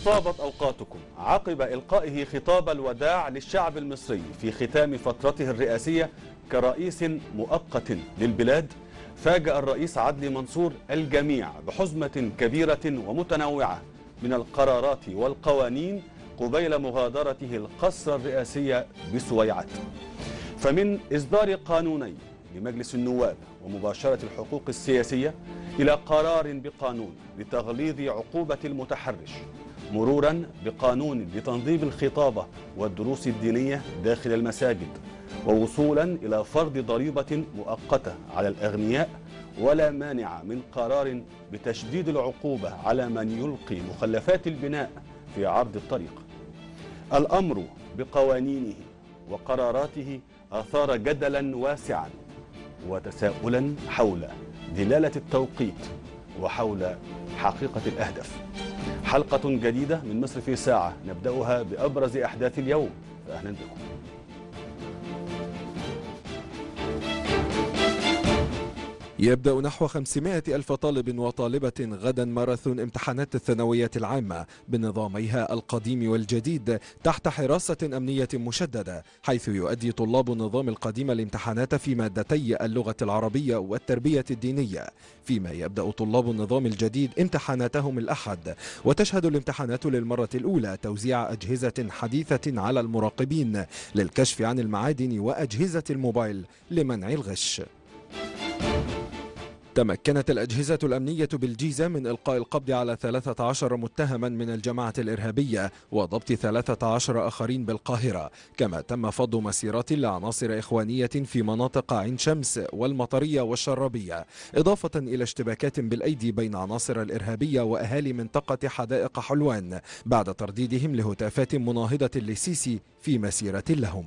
طابت أوقاتكم عقب إلقائه خطاب الوداع للشعب المصري في ختام فترته الرئاسية كرئيس مؤقت للبلاد فاجأ الرئيس عدلي منصور الجميع بحزمة كبيرة ومتنوعة من القرارات والقوانين قبيل مغادرته القصر الرئاسي بسويعات فمن إصدار قانوني لمجلس النواب ومباشرة الحقوق السياسية إلى قرار بقانون لتغليظ عقوبة المتحرش مرورا بقانون لتنظيم الخطابة والدروس الدينية داخل المساجد ووصولا إلى فرض ضريبة مؤقتة على الأغنياء ولا مانع من قرار بتشديد العقوبة على من يلقي مخلفات البناء في عرض الطريق الأمر بقوانينه وقراراته أثار جدلا واسعا وتساؤلا حول دلالة التوقيت وحول حقيقة الأهداف حلقة جديدة من مصر في ساعة نبدأها بأبرز أحداث اليوم فأهلا بكم يبدأ نحو 500 ألف طالب وطالبة غدا ماراثون امتحانات الثانوية العامة بنظاميها القديم والجديد تحت حراسة أمنية مشددة حيث يؤدي طلاب النظام القديم الامتحانات في مادتي اللغة العربية والتربية الدينية فيما يبدأ طلاب النظام الجديد امتحاناتهم الأحد وتشهد الامتحانات للمرة الأولى توزيع أجهزة حديثة على المراقبين للكشف عن المعادن وأجهزة الموبايل لمنع الغش تمكنت الأجهزة الأمنية بالجيزة من إلقاء القبض على 13 متهما من الجماعة الإرهابية وضبط 13 آخرين بالقاهرة كما تم فض مسيرات لعناصر إخوانية في مناطق عين شمس والمطرية والشرابية إضافة إلى اشتباكات بالأيدي بين عناصر الإرهابية وأهالي منطقة حدائق حلوان بعد ترديدهم لهتافات مناهضة للسيسي في مسيرة لهم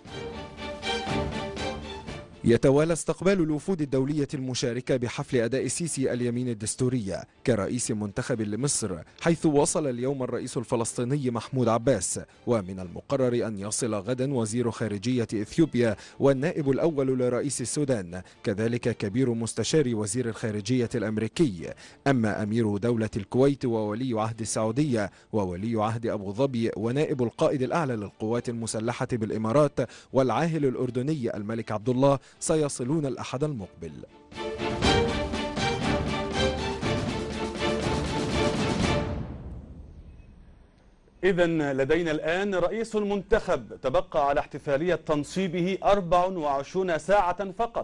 يتوالى استقبال الوفود الدولية المشاركة بحفل أداء السيسي اليمين الدستورية كرئيس منتخب لمصر حيث وصل اليوم الرئيس الفلسطيني محمود عباس ومن المقرر أن يصل غدا وزير خارجية إثيوبيا والنائب الأول لرئيس السودان كذلك كبير مستشار وزير الخارجية الأمريكي أما أمير دولة الكويت وولي عهد السعودية وولي عهد أبو ظبي ونائب القائد الأعلى للقوات المسلحة بالإمارات والعاهل الأردني الملك عبد الله سيصلون الأحد المقبل إذا لدينا الآن رئيس المنتخب تبقى على احتفالية تنصيبه 24 ساعة فقط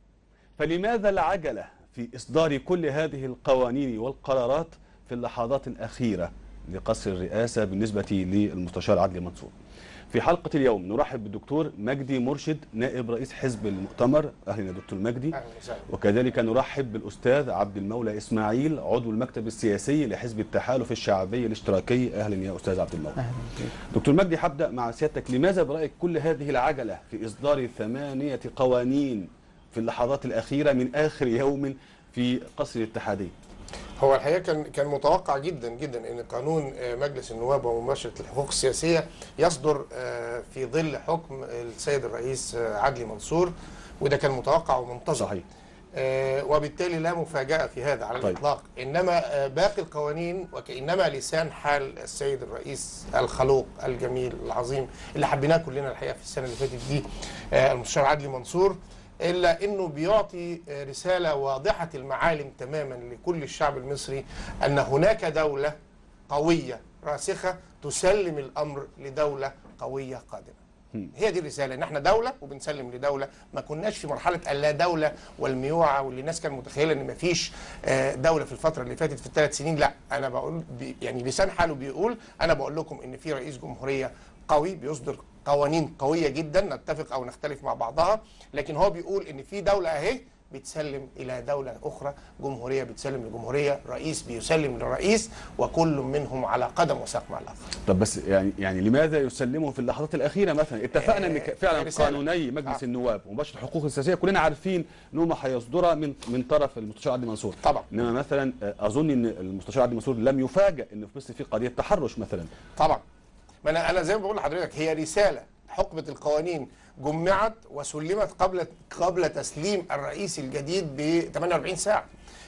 فلماذا العجلة في إصدار كل هذه القوانين والقرارات في اللحظات الأخيرة لقصر الرئاسة بالنسبة للمستشار عدلي منصور في حلقة اليوم نرحب بالدكتور مجدي مرشد نائب رئيس حزب المؤتمر أهلا يا دكتور مجدي وكذلك نرحب بالأستاذ عبد المولى إسماعيل عضو المكتب السياسي لحزب التحالف الشعبي الاشتراكي أهلا يا أستاذ عبد المولى أهلا دكتور مجدي هبدأ مع سيادتك لماذا برأيك كل هذه العجلة في إصدار ثمانية قوانين في اللحظات الأخيرة من آخر يوم في قصر الاتحادية هو الحقيقه كان كان متوقع جدا جدا ان قانون آه، مجلس النواب ومباشره الحقوق السياسيه يصدر آه، في ظل حكم السيد الرئيس آه، عدلي منصور وده كان متوقع ومنتظر صحيح آه، وبالتالي لا مفاجأة في هذا على طيب. الإطلاق إنما آه، باقي القوانين وكإنما لسان حال السيد الرئيس الخلوق الجميل العظيم اللي حبيناه كلنا الحقيقة في السنة اللي فاتت دي آه، المستشار عدلي منصور إلا إنه بيعطي آه، رسالة واضحة المعالم تماما لكل الشعب المصري أن هناك دولة قوية راسخة تسلم الأمر لدولة قوية قادمة هي دي الرساله ان احنا دوله وبنسلم لدوله ما كناش في مرحله اللا دوله والميوعه واللي الناس كانت متخيله ان ما فيش آه، دوله في الفتره اللي فاتت في الثلاث سنين لا انا بقول بي يعني لسان حاله بيقول انا بقول لكم ان في رئيس جمهوريه قوي بيصدر قوانين قويه جدا نتفق او نختلف مع بعضها لكن هو بيقول ان في دوله اهي بتسلم الى دوله اخرى جمهوريه بتسلم لجمهوريه رئيس بيسلم لرئيس وكل منهم على قدم وساق مع الاخر طب بس يعني يعني لماذا يسلموا في اللحظات الاخيره مثلا اتفقنا ان ك- فعلا رسالة. قانوني مجلس آه. النواب ومباشره الحقوق السياسيه كلنا عارفين ان هم هيصدرها من من طرف المستشار عدلي منصور طبعا. انما مثلا آه، اظن ان المستشار عدلي منصور لم يفاجئ ان في مصر في قضيه تحرش مثلا طبعا ما انا انا زي ما بقول لحضرتك هي رساله حقبه القوانين جمعت وسلمت قبل قبل تسليم الرئيس الجديد ب 48 ساعه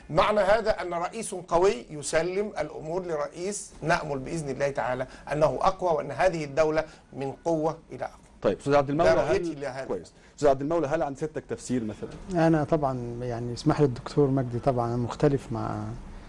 معنى هذا ان رئيس قوي يسلم الامور لرئيس نامل باذن الله تعالى انه اقوى وان هذه الدوله من قوه الى اقوى طيب استاذ عبد المولى ده رؤيتي هل لهذا. كويس استاذ عبد المولى هل عند سيادتك تفسير مثلا انا طبعا يعني اسمح لي الدكتور مجدي طبعا أنا مختلف مع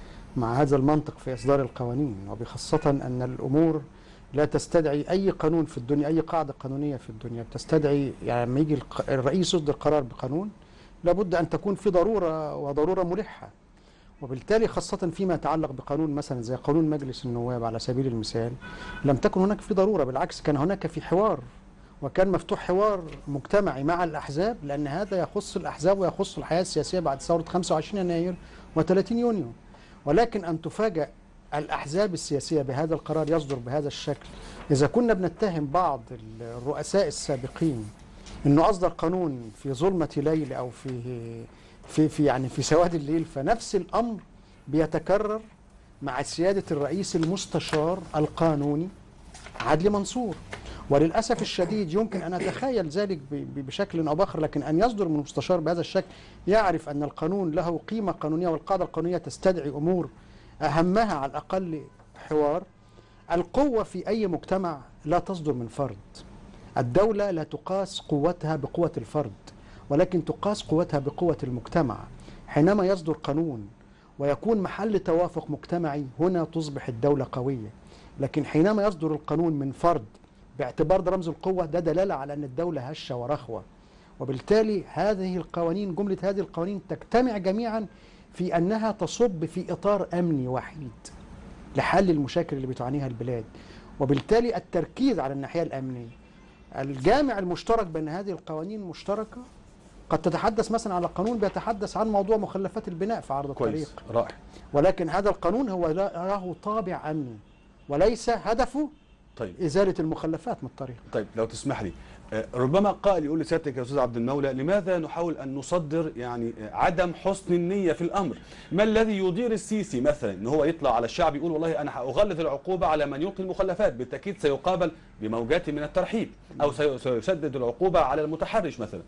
مع هذا المنطق في اصدار القوانين وبخاصه ان الامور لا تستدعي اي قانون في الدنيا اي قاعده قانونيه في الدنيا بتستدعي يعني لما يجي الق- الرئيس يصدر قرار بقانون لابد ان تكون في ضروره وضروره ملحه وبالتالي خاصة فيما يتعلق بقانون مثلا زي قانون مجلس النواب على سبيل المثال لم تكن هناك في ضرورة بالعكس كان هناك في حوار وكان مفتوح حوار مجتمعي مع الأحزاب لأن هذا يخص الأحزاب ويخص الحياة السياسية بعد ثورة 25 يناير و30 يونيو ولكن أن تفاجأ الأحزاب السياسية بهذا القرار يصدر بهذا الشكل إذا كنا بنتهم بعض الرؤساء السابقين أنه أصدر قانون في ظلمة ليل أو في في في يعني في سواد الليل فنفس الأمر بيتكرر مع سيادة الرئيس المستشار القانوني عدلي منصور وللأسف الشديد يمكن أن أتخيل ذلك ب- ب- بشكل أو بآخر لكن أن يصدر من مستشار بهذا الشكل يعرف أن القانون له قيمة قانونية والقاعدة القانونية تستدعي أمور أهمها على الأقل حوار القوة في أي مجتمع لا تصدر من فرد الدولة لا تقاس قوتها بقوة الفرد ولكن تقاس قوتها بقوة المجتمع حينما يصدر قانون ويكون محل توافق مجتمعي هنا تصبح الدولة قوية لكن حينما يصدر القانون من فرد باعتبار ده رمز القوة ده دلالة على أن الدولة هشة ورخوة وبالتالي هذه القوانين جملة هذه القوانين تجتمع جميعا في أنها تصب في إطار أمني وحيد لحل المشاكل اللي بتعانيها البلاد وبالتالي التركيز على الناحية الأمنية الجامع المشترك بين هذه القوانين مشتركة قد تتحدث مثلا على قانون بيتحدث عن موضوع مخلفات البناء في عرض كويس الطريق رائع ولكن هذا القانون هو لا- له طابع أمني وليس هدفه طيب إزالة المخلفات من الطريق طيب لو تسمح لي آه، ربما قائل يقول لسيادتك يا استاذ عبد المولى لماذا نحاول ان نصدر يعني آه، عدم حسن النيه في الامر؟ ما الذي يدير السيسي مثلا ان هو يطلع على الشعب يقول والله انا هاغلظ العقوبه على من يلقي المخلفات بالتاكيد سيقابل بموجات من الترحيب او سي- سيشدد العقوبه على المتحرش مثلا.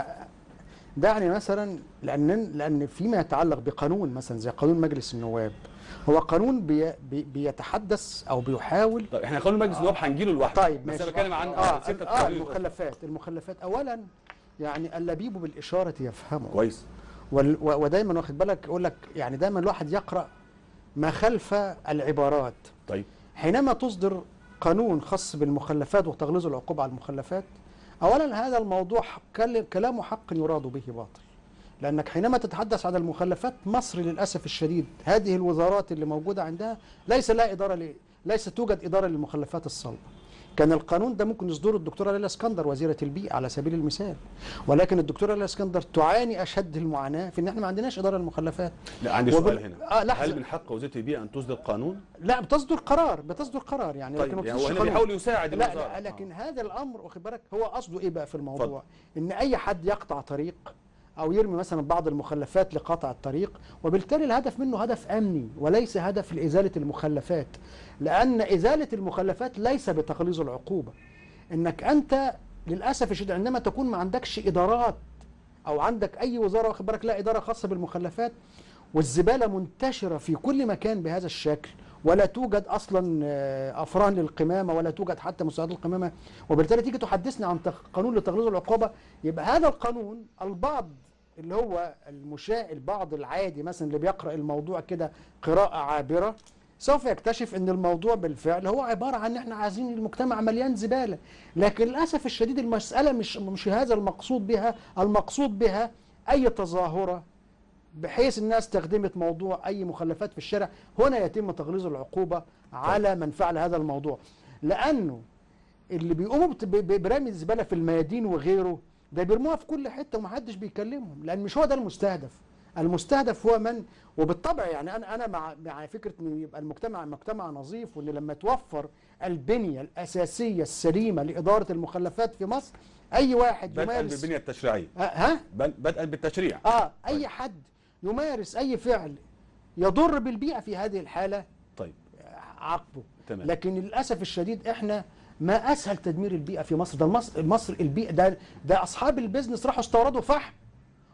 دعني مثلا لأن لأن فيما يتعلق بقانون مثلا زي قانون مجلس النواب هو قانون بي بي بيتحدث أو بيحاول طيب احنا قانون مجلس النواب هنجيله لوحده طيب بس ماشي انا بتكلم عن اه, ستة آه قوانين. المخلفات المخلفات أولا يعني اللبيب بالإشارة يفهمه كويس وال- و- ودايما واخد بالك يقول لك يعني دايما الواحد يقرأ ما خلف العبارات طيب حينما تصدر قانون خاص بالمخلفات وتغليظ العقوبة على المخلفات أولا هذا الموضوع حق- كل- كلام حق يراد به باطل لأنك حينما تتحدث عن المخلفات مصر للأسف الشديد هذه الوزارات اللي موجودة عندها ليس لها إدارة ل... ليس توجد إدارة للمخلفات الصلبة كان القانون ده ممكن يصدره الدكتورة ليلى اسكندر وزيرة البيئة على سبيل المثال ولكن الدكتورة ليلى اسكندر تعاني أشد المعاناة في إن احنا ما عندناش إدارة للمخلفات لا عندي وبال- سؤال هنا آه لحظة هل من حق وزيره البيئه ان تصدر قانون؟ لا بتصدر قرار بتصدر قرار يعني لكن ما طيب يعني بتصدرش هو هنا قانون. بيحاول يساعد لا, الوزاره لا لكن هذا الامر واخد بالك هو قصده ايه بقى في الموضوع اتفضل. ان اي حد يقطع طريق او يرمي مثلا بعض المخلفات لقطع الطريق وبالتالي الهدف منه هدف امني وليس هدف لازاله المخلفات لان ازاله المخلفات ليس بتقليص العقوبه انك انت للاسف الشديد عندما تكون ما عندكش ادارات او عندك اي وزاره واخد بالك لا اداره خاصه بالمخلفات والزباله منتشره في كل مكان بهذا الشكل ولا توجد اصلا آه، افران للقمامه ولا توجد حتى مساعدات القمامه وبالتالي تيجي تحدثنا عن تخ- قانون لتغليظ العقوبه يبقى هذا القانون البعض اللي هو المشاء البعض العادي مثلا اللي بيقرا الموضوع كده قراءه عابره سوف يكتشف ان الموضوع بالفعل هو عباره عن ان احنا عايزين المجتمع مليان زباله لكن للاسف الشديد المساله مش مش هذا المقصود بها المقصود بها اي تظاهره بحيث الناس استخدمت موضوع اي مخلفات في الشارع هنا يتم تغليظ العقوبه على من فعل هذا الموضوع لانه اللي بيقوموا بت- ب- ب- برمي الزباله في الميادين وغيره ده بيرموها في كل حته ومحدش بيكلمهم لان مش هو ده المستهدف المستهدف هو من وبالطبع يعني انا انا مع مع فكره ان يبقى المجتمع مجتمع نظيف وان لما توفر البنيه الاساسيه السليمه لاداره المخلفات في مصر اي واحد بدءا يمارس بالبنيه التشريعيه آه، ها بل- بدءا بالتشريع اه اي حد يمارس اي فعل يضر بالبيئه في هذه الحاله طيب عاقبه تمام. لكن للاسف الشديد احنا ما اسهل تدمير البيئه في مصر ده مصر مصر البيئه ده ده اصحاب البيزنس راحوا استوردوا فحم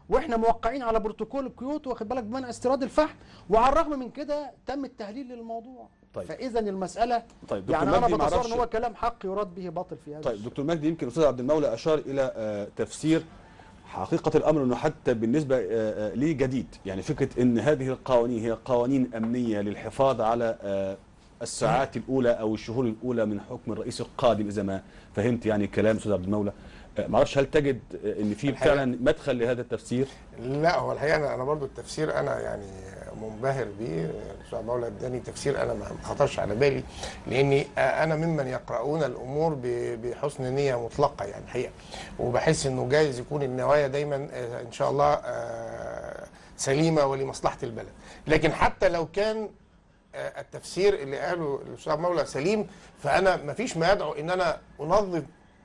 واحنا موقعين على بروتوكول كيوتو واخد بالك بمنع استيراد الفحم وعلى الرغم من كده تم التهليل للموضوع طيب. فاذا المساله طيب دكتور يعني انا مجدي بتصور معرفش- ان هو كلام حق يراد به باطل في هذا طيب الشيء. دكتور مجدي يمكن الاستاذ عبد المولى اشار الى آه، تفسير حقيقه الامر انه حتى بالنسبه آه، آه، لي جديد يعني فكره ان هذه القوانين هي قوانين امنيه للحفاظ على آه، الساعات الاولى او الشهور الاولى من حكم الرئيس القادم اذا ما فهمت يعني كلام الاستاذ عبد المولى آه، معرفش هل تجد آه، ان في الحقيقة- فعلا مدخل لهذا التفسير لا هو الحقيقه انا انا برضو التفسير انا يعني منبهر بيه الاستاذ مولا اداني تفسير انا ما خطرش على بالي لاني انا ممن يقرؤون الامور ب- بحسن نيه مطلقه يعني الحقيقه وبحس انه جايز يكون النوايا دايما آه، ان شاء الله آه، سليمه ولمصلحه البلد لكن حتى لو كان آه، التفسير اللي قاله الاستاذ مولا سليم فانا ما فيش ما يدعو ان انا انظف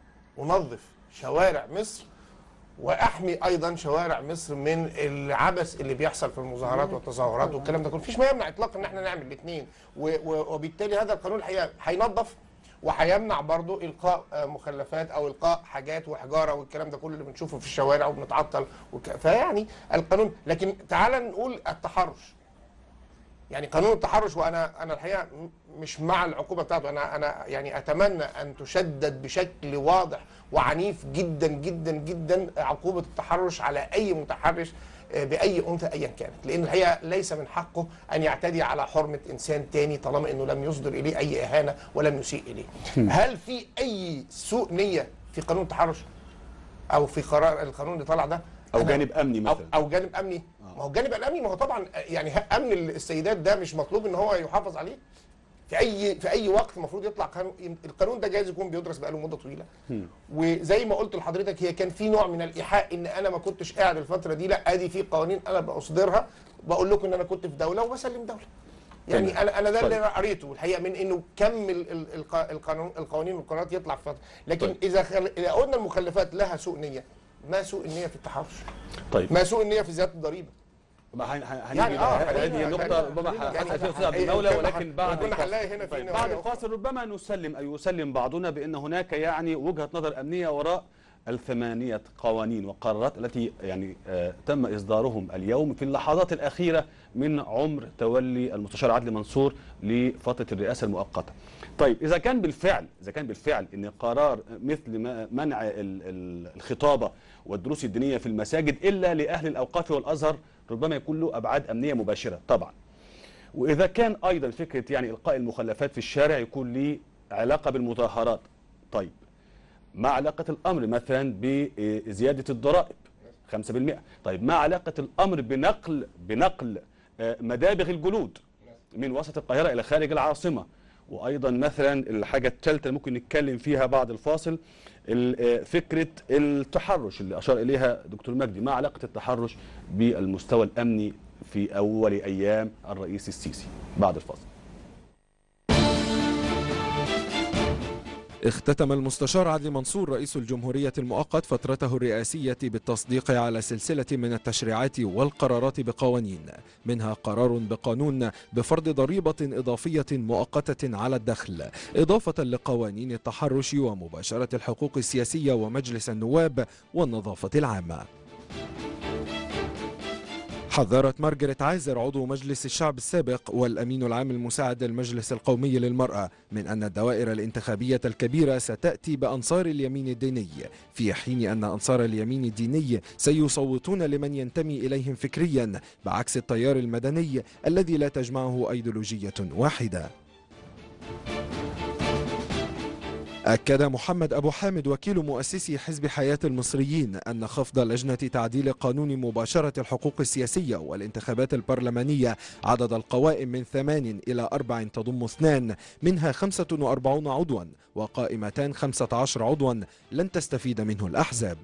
انظف شوارع مصر واحمي ايضا شوارع مصر من العبث اللي بيحصل في المظاهرات والتظاهرات والكلام ده كله مفيش ما يمنع اطلاقا ان احنا نعمل الاثنين وبالتالي هذا القانون الحقيقه هينظف وهيمنع برضو القاء آه، مخلفات او القاء حاجات وحجاره والكلام ده كله اللي بنشوفه في الشوارع وبنتعطل وك... فيعني القانون لكن تعال نقول التحرش يعني قانون التحرش وانا انا الحقيقه م- مش مع العقوبه بتاعته انا انا يعني اتمنى ان تشدد بشكل واضح وعنيف جدا جدا جدا عقوبه التحرش على اي متحرش آه، باي انثى ايا كانت لان الحقيقه ليس من حقه ان يعتدي على حرمه انسان تاني طالما انه لم يصدر اليه اي اهانه ولم يسيء اليه هل في اي سوء نيه في قانون التحرش او في قرار القانون اللي طلع ده او أنا- جانب امني أو, مثلا او جانب امني ما هو الجانب الامني ما هو طبعا يعني ه- امن السيدات ده مش مطلوب ان هو يحافظ عليه في اي في اي وقت المفروض يطلع قانون القانون ده جايز يكون بيدرس بقاله مده طويله وزي ما قلت لحضرتك هي كان في نوع من الايحاء ان انا ما كنتش قاعد الفتره دي لا ادي في قوانين انا بصدرها بقول لكم ان انا كنت في دوله وبسلم دوله يعني تمام. انا انا ده اللي طيب. انا قريته الحقيقه من انه كم ال- ال- الق- القانون القوانين والقرارات يطلع في فتره لكن طيب. اذا خل... اذا قلنا المخلفات لها سوء نيه ما سوء النيه في التحرش طيب ما سوء النيه في زياده الضريبه ما هن- هن- هنيجي يعني اه بقى- هذه خلينا- نقطة خلينا- ربما خلينا- حسن فيها أستاذ عبد يعني المولى كنا ولكن ح- بعد كنا الفاصل. هنلاقي هنا في طيب نوايا بعد أخرى. الفاصل ربما نسلم أي يسلم بعضنا بأن هناك يعني وجهة نظر أمنية وراء الثمانية قوانين وقرارات التي يعني آه تم إصدارهم اليوم في اللحظات الأخيرة من عمر تولي المستشار عدلي منصور لفترة الرئاسة المؤقتة. طيب إذا كان بالفعل إذا كان بالفعل أن قرار مثل ما- منع ال- ال- الخطابة والدروس الدينية في المساجد إلا لأهل الأوقاف والأزهر ربما يكون له أبعاد أمنية مباشرة طبعا. واذا كان ايضا فكره يعني القاء المخلفات في الشارع يكون لي علاقه بالمظاهرات طيب ما علاقه الامر مثلا بزياده الضرائب 5% طيب ما علاقه الامر بنقل بنقل آه، مدابغ الجلود من وسط القاهره الى خارج العاصمه وايضا مثلا الحاجه الثالثه اللي ممكن نتكلم فيها بعد الفاصل ال- آه، فكره التحرش اللي اشار اليها دكتور مجدي ما علاقه التحرش بالمستوى الامني في اول ايام الرئيس السيسي بعد الفاصل اختتم المستشار عدلي منصور رئيس الجمهورية المؤقت فترته الرئاسية بالتصديق على سلسلة من التشريعات والقرارات بقوانين منها قرار بقانون بفرض ضريبة إضافية مؤقتة على الدخل إضافة لقوانين التحرش ومباشرة الحقوق السياسية ومجلس النواب والنظافة العامة حذرت مارغريت عازر عضو مجلس الشعب السابق والأمين العام المساعد للمجلس القومي للمرأة من أن الدوائر الانتخابية الكبيرة ستأتي بأنصار اليمين الديني في حين أن أنصار اليمين الديني سيصوتون لمن ينتمي إليهم فكريا بعكس التيار المدني الذي لا تجمعه أيديولوجية واحدة أكد محمد أبو حامد وكيل مؤسسي حزب حياة المصريين أن خفض لجنة تعديل قانون مباشرة الحقوق السياسية والانتخابات البرلمانية عدد القوائم من ثمان إلى أربع تضم اثنان منها خمسة وأربعون عضوا وقائمتان خمسة عشر عضوا لن تستفيد منه الأحزاب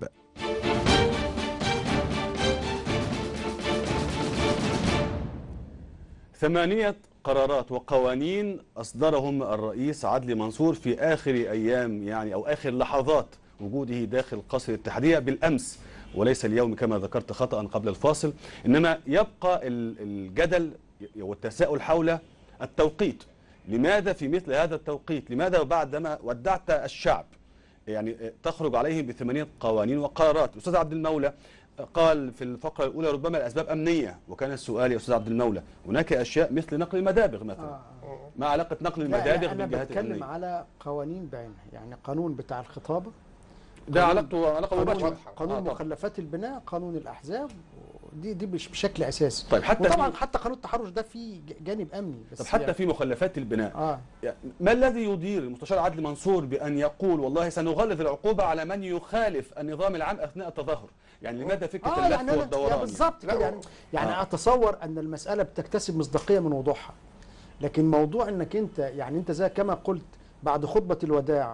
ثمانية قرارات وقوانين أصدرهم الرئيس عدلي منصور في آخر أيام يعني أو آخر لحظات وجوده داخل قصر الاتحادية بالأمس وليس اليوم كما ذكرت خطأ قبل الفاصل إنما يبقى ال- الجدل والتساؤل حول التوقيت لماذا في مثل هذا التوقيت لماذا بعدما ودعت الشعب يعني تخرج عليهم بثمانية قوانين وقرارات أستاذ عبد المولى قال في الفقره الاولى ربما الاسباب امنيه وكان السؤال يا استاذ عبد المولى هناك اشياء مثل نقل المدابغ مثلا آه. ما علاقه نقل لا لا المدابغ انا بالجهات بتكلم الامنيه على قوانين بعينها يعني قانون بتاع الخطابه ده علاقته علاقه قانون, مباشره قانون آه، طبعاً. مخلفات البناء قانون الاحزاب دي دي بش- بشكل اساسي طيب حتى وطبعا في حتى قانون التحرش ده فيه ج- جانب امني بس طب حتى يعني- في مخلفات البناء اه يعني ما الذي يدير المستشار عدلي منصور بان يقول والله سنغلظ العقوبه على من يخالف النظام العام اثناء التظاهر يعني لماذا فكره اه اللف يعني أنا- يعني والدوران بالظبط لا، كده يعني يعني آه. اتصور ان المساله بتكتسب مصداقيه من وضوحها لكن موضوع انك انت يعني انت زي كما قلت بعد خطبه الوداع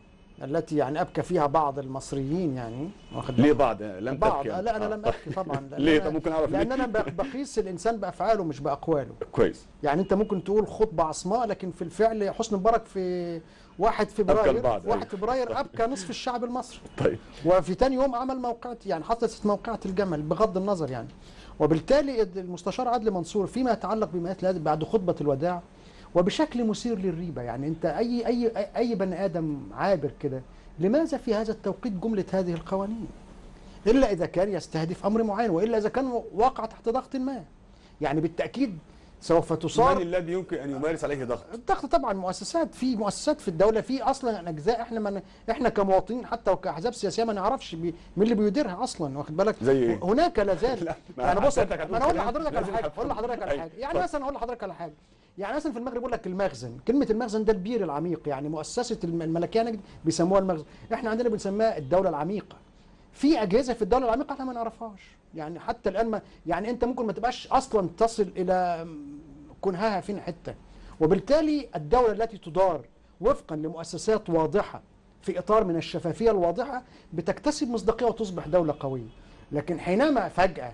التي يعني ابكى فيها بعض المصريين يعني واخد ليه بالك؟ بعض لم بعض تبكي آه، لا انا آه. لم ابكي طبعا لأن ليه أنا- طب ممكن اعرف لان ليه انا ب- بقيس الانسان بافعاله مش باقواله كويس يعني انت ممكن تقول خطبه عصماء لكن في الفعل حسني مبارك في 1 فبراير البعض، في 1 أيوة. فبراير ابكى نصف الشعب المصري طيب وفي تاني يوم عمل موقعة يعني حدثت موقعة الجمل بغض النظر يعني وبالتالي المستشار عدلي منصور فيما يتعلق بما هذا بعد خطبة الوداع وبشكل مثير للريبة يعني انت اي اي اي بني ادم عابر كده لماذا في هذا التوقيت جملة هذه القوانين الا اذا كان يستهدف امر معين والا اذا كان واقع تحت ضغط ما يعني بالتاكيد سوف من تصار الذي يمكن ان يمارس عليه ضغط الضغط طبعا مؤسسات في مؤسسات في الدوله في اصلا اجزاء احنا من احنا كمواطنين حتى وكاحزاب سياسيه ما نعرفش بي مين اللي بيديرها اصلا واخد بالك زي إيه؟ هناك لا زال لا، ما يعني بص حضرتك ما هتقول انا اقول كلام لحضرتك على لازم حاجه هتفهم. اقول لحضرتك على أيوة. حاجه يعني اتفضل. مثلا اقول لحضرتك على حاجه يعني مثلا في المغرب يقول لك المخزن كلمه المخزن ده البير العميق يعني مؤسسه الم- الملكيه نجد بيسموها المخزن احنا عندنا بنسميها الدوله العميقه في اجهزه في الدوله العميقه احنا ما نعرفهاش يعني حتى الان ما يعني انت ممكن ما تبقاش اصلا تصل الى كنهاها فين حته وبالتالي الدوله التي تدار وفقا لمؤسسات واضحه في اطار من الشفافيه الواضحه بتكتسب مصداقيه وتصبح دوله قويه لكن حينما فجاه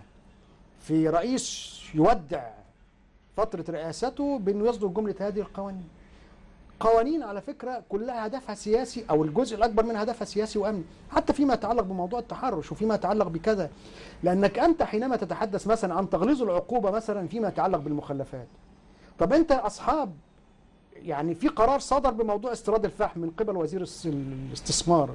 في رئيس يودع فتره رئاسته بانه يصدر جمله هذه القوانين قوانين على فكره كلها هدفها سياسي او الجزء الاكبر منها هدفها سياسي وامني حتى فيما يتعلق بموضوع التحرش وفيما يتعلق بكذا لانك انت حينما تتحدث مثلا عن تغليظ العقوبه مثلا فيما يتعلق بالمخلفات طب انت اصحاب يعني في قرار صدر بموضوع استيراد الفحم من قبل وزير الس- الاستثمار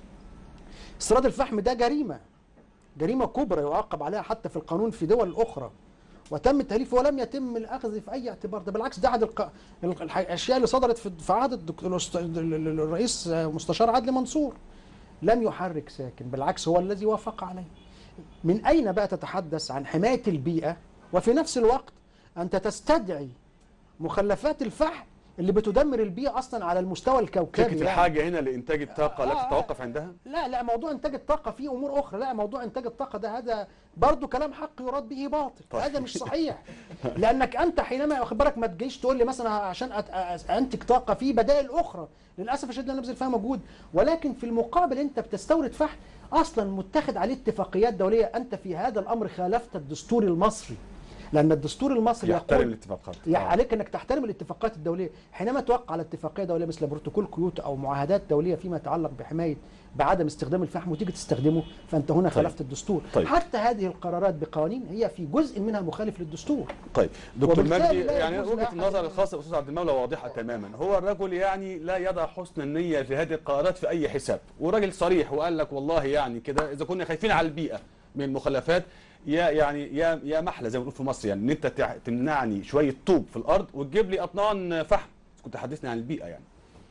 استيراد الفحم ده جريمه جريمه كبرى يعاقب عليها حتى في القانون في دول اخرى وتم التهريف ولم يتم الاخذ في اي اعتبار ده بالعكس ده احد الق... الح- الاشياء اللي صدرت في في عهد الدك- الأست- الرئيس مستشار عدلي منصور لم يحرك ساكن بالعكس هو الذي وافق عليه من اين بقى تتحدث عن حمايه البيئه وفي نفس الوقت انت تستدعي مخلفات الفحم اللي بتدمر البيئه اصلا على المستوى الكوكبي فكره يعني. الحاجه هنا لانتاج الطاقه لا آه، آه. تتوقف عندها لا لا موضوع انتاج الطاقه فيه امور اخرى لا موضوع انتاج الطاقه ده هذا برضه كلام حق يراد به باطل طيب. هذا مش صحيح لانك انت حينما واخد بالك ما تجيش تقول لي مثلا عشان أت- أ- انتج طاقه في بدائل اخرى للاسف الشديد لا نبذل فيها مجهود ولكن في المقابل انت بتستورد فحم اصلا متخذ عليه اتفاقيات دوليه انت في هذا الامر خالفت الدستور المصري لان الدستور المصري يحترم يقول الاتفاقات يعني آه. عليك انك تحترم الاتفاقات الدوليه حينما توقع على اتفاقيه دوليه مثل بروتوكول كيوتو او معاهدات دوليه فيما يتعلق بحمايه بعدم استخدام الفحم وتيجي تستخدمه فانت هنا طيب. خالفت الدستور طيب. حتى هذه القرارات بقوانين هي في جزء منها مخالف للدستور طيب دكتور وبالتالي مجدي لا يعني يجوز وجهه لأحد النظر أن- الخاصه بالاستاذ عبد المولى واضحه تماما هو الرجل يعني لا يضع حسن النيه في هذه القرارات في اي حساب وراجل صريح وقال لك والله يعني كده اذا كنا خايفين على البيئه من المخلفات يا يعني يا يا محلى زي ما بنقول في مصر يعني ان انت تع- تمنعني شويه طوب في الارض وتجيب لي اطنان فحم كنت حدثني عن البيئه يعني